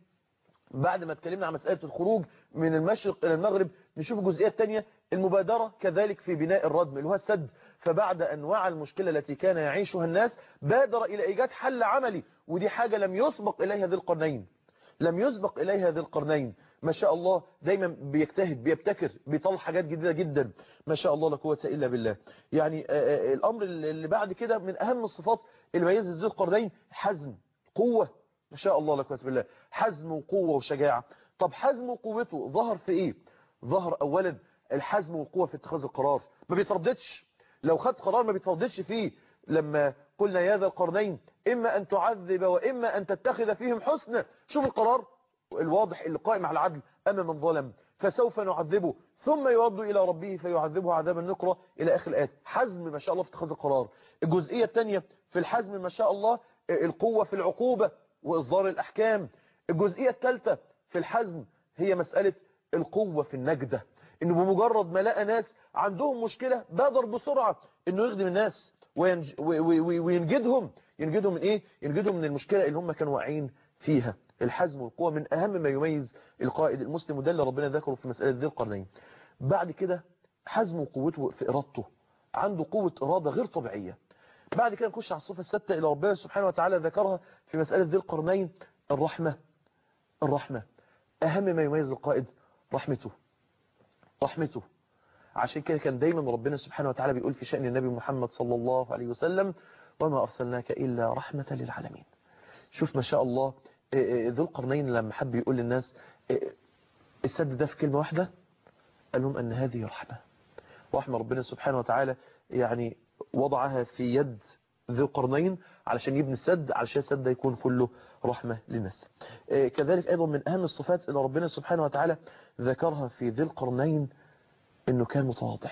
بعد ما اتكلمنا عن مسألة الخروج من المشرق إلى المغرب نشوف الجزئية الثانية المبادرة كذلك في بناء الردم اللي هو السد فبعد أن وعى المشكلة التي كان يعيشها الناس بادر إلى إيجاد حل عملي ودي حاجة لم يسبق إليها ذي القرنين لم يسبق إليها ذي القرنين ما شاء الله دايما بيجتهد بيبتكر بيطلع حاجات جديدة جدا ما شاء الله لا قوه إلا بالله يعني الأمر اللي بعد كده من أهم الصفات اللي ميزت ذي القرنين حزم قوة ما شاء الله لا قوه بالله حزم وقوة وشجاعة طب حزم وقوته ظهر في ايه ظهر اولا الحزم والقوة في اتخاذ القرار ما بيترددش لو خد قرار ما بيترددش فيه لما قلنا يا ذا القرنين إما أن تعذب وإما أن تتخذ فيهم حسنا شوف القرار الواضح اللي قائم على العدل أما من ظلم فسوف نعذبه ثم يرد إلى ربه فيعذبه عذابا نكرة إلى آخر الآيات حزم ما شاء الله في اتخاذ القرار الجزئية الثانية في الحزم ما شاء الله القوة في العقوبة وإصدار الأحكام الجزئية الثالثة في الحزم هي مسألة القوة في النجدة إنه بمجرد ما لقى ناس عندهم مشكلة بادر بسرعة إنه يخدم الناس وينج وينجدهم ينجدهم من إيه؟ ينجدهم من المشكلة اللي هم كانوا واقعين فيها الحزم والقوة من أهم ما يميز القائد المسلم وده اللي ربنا ذكره في مسألة ذي القرنين بعد كده حزم وقوته في إرادته عنده قوة إرادة غير طبيعية بعد كده نخش على الصفة الستة إلى ربنا سبحانه وتعالى ذكرها في مسألة ذي القرنين الرحمة الرحمة أهم ما يميز القائد رحمته رحمته عشان كده كان دايما ربنا سبحانه وتعالى بيقول في شأن النبي محمد صلى الله عليه وسلم وما أرسلناك إلا رحمة للعالمين شوف ما شاء الله ذو القرنين لما حب يقول للناس السد ده في كلمة واحدة قال لهم أن هذه رحمة رحمة ربنا سبحانه وتعالى يعني وضعها في يد ذو القرنين علشان يبني السد علشان السد ده يكون كله رحمة للناس كذلك أيضا من أهم الصفات اللي ربنا سبحانه وتعالى ذكرها في ذي القرنين أنه كان متواضع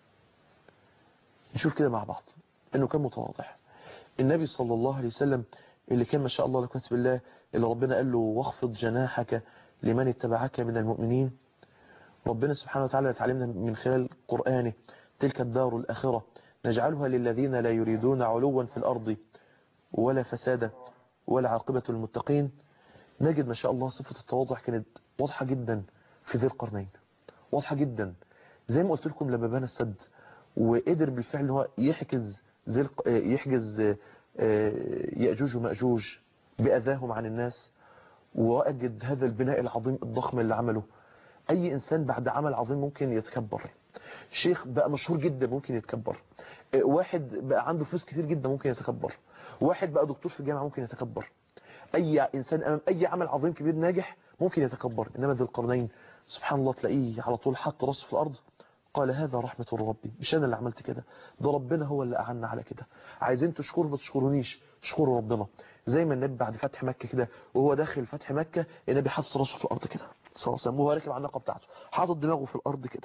نشوف كده مع بعض أنه كان متواضع النبي صلى الله عليه وسلم اللي كان ما شاء الله لكم بالله اللي ربنا قال له واخفض جناحك لمن اتبعك من المؤمنين ربنا سبحانه وتعالى يتعلمنا من خلال قرآنه تلك الدار الآخرة نجعلها للذين لا يريدون علوا في الأرض ولا فسادا ولا عاقبة المتقين نجد ما شاء الله صفة التواضع كانت واضحة جدا في ذي القرنين واضحة جدا زي ما قلت لكم لما بنى السد وقدر بالفعل هو يحجز زي يحجز يأجوج ومأجوج بأذاهم عن الناس وأجد هذا البناء العظيم الضخم اللي عمله أي إنسان بعد عمل عظيم ممكن يتكبر شيخ بقى مشهور جدا ممكن يتكبر واحد بقى عنده فلوس كتير جدا ممكن يتكبر واحد بقى دكتور في الجامعة ممكن يتكبر أي إنسان أمام أي عمل عظيم كبير ناجح ممكن يتكبر إنما ذي القرنين سبحان الله تلاقيه على طول حط راسه في الأرض قال هذا رحمة ربي مش أنا اللي عملت كده ده ربنا هو اللي أعنا على كده عايزين تشكروا ما تشكرونيش اشكروا ربنا زي ما النبي بعد فتح مكة كده وهو داخل فتح مكة النبي حاطط راسه في الأرض كده صلى الله عليه وسلم وهو راكب على الناقة بتاعته حاطط دماغه في الأرض كده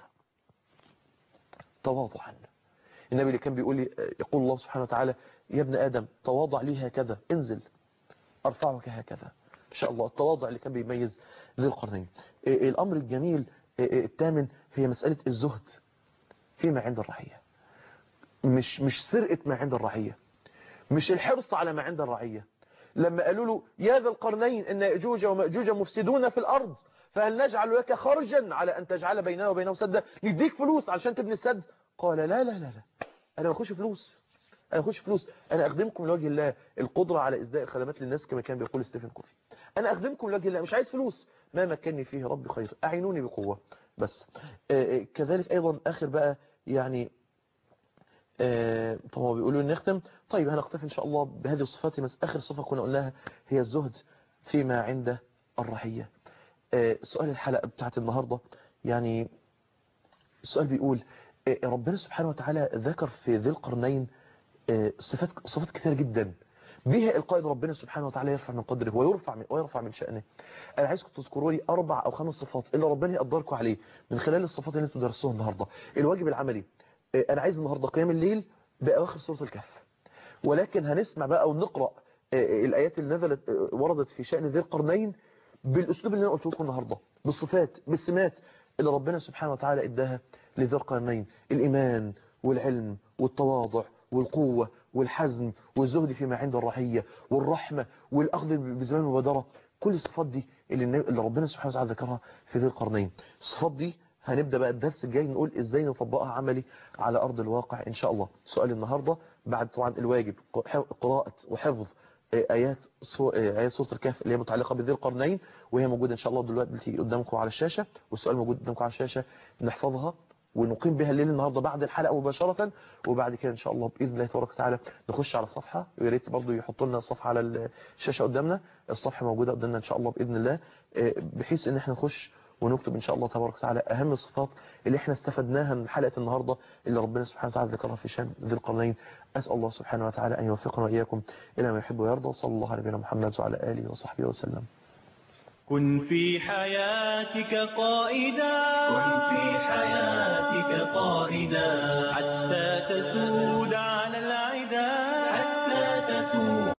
تواضعا النبي اللي كان بيقول لي يقول الله سبحانه وتعالى يا ابن آدم تواضع لي هكذا انزل أرفعك هكذا إن شاء الله التواضع اللي كان بيميز ذي القرنين الأمر الجميل الثامن هي مسألة الزهد فيما عند الرعية مش مش سرقة ما عند الرعية مش الحرص على ما عند الرعية لما قالوا له يا ذا القرنين إن يأجوج ومأجوج مفسدون في الأرض فهل نجعل لك خرجا على أن تجعل بيننا وبينهم سدا نديك فلوس علشان تبني السد قال لا لا لا لا أنا ما أخش فلوس أنا أخش فلوس أنا أخدمكم لوجه الله القدرة على إسداء الخدمات للناس كما كان بيقول ستيفن كوفي أنا أخدمكم لوجه الله مش عايز فلوس ما مكنني فيه ربي خير أعينوني بقوة بس آه كذلك أيضا آخر بقى يعني آه طبعا بيقولوا لي نختم طيب هنقتفي إن شاء الله بهذه الصفات بس آخر صفة كنا قلناها هي الزهد فيما عند الرعية آه سؤال الحلقة بتاعت النهاردة يعني السؤال بيقول ربنا سبحانه وتعالى ذكر في ذي القرنين صفات صفات كثيرة جدا بها القائد ربنا سبحانه وتعالى يرفع من قدره ويرفع من ويرفع من شأنه أنا عايزكم تذكروا لي أربع أو خمس صفات اللي ربنا يقدركم عليه من خلال الصفات اللي انتوا درستوها النهاردة الواجب العملي أنا عايز النهاردة قيام الليل بأواخر سورة الكهف ولكن هنسمع بقى ونقرأ الآيات اللي نزلت وردت في شأن ذي القرنين بالأسلوب اللي أنا قلت لكم النهاردة بالصفات بالسمات اللي ربنا سبحانه وتعالى اداها لذي القرنين الإيمان والعلم والتواضع والقوة والحزم والزهد فيما عند الرعية والرحمة والأخذ بزمان المبادرة كل الصفات دي اللي, اللي ربنا سبحانه وتعالى ذكرها في ذي القرنين الصفات دي هنبدأ بقى الدرس الجاي نقول ازاي نطبقها عملي على أرض الواقع إن شاء الله سؤال النهاردة بعد طبعا الواجب قراءة وحفظ آيات آيات سورة الكهف اللي هي متعلقة بذي القرنين وهي موجودة إن شاء الله دلوقتي قدامكم على الشاشة والسؤال موجود قدامكم على الشاشة نحفظها ونقيم بها الليل النهاردة بعد الحلقة مباشرة وبعد كده إن شاء الله بإذن الله تبارك وتعالى نخش على الصفحة ويا ريت برضه يحطوا لنا الصفحة على الشاشة قدامنا الصفحة موجودة قدامنا إن شاء الله بإذن الله بحيث إن احنا نخش ونكتب إن شاء الله تبارك وتعالى أهم الصفات اللي احنا استفدناها من حلقة النهاردة اللي ربنا سبحانه وتعالى ذكرها في شان ذي القرنين أسأل الله سبحانه وتعالى أن يوفقنا وإياكم إلى ما يحب ويرضى وصلى الله على نبينا محمد وعلى آله وصحبه وسلم كن في حياتك قائدا كن في حياتك قائدا حتى تسود على العدا حتى تسود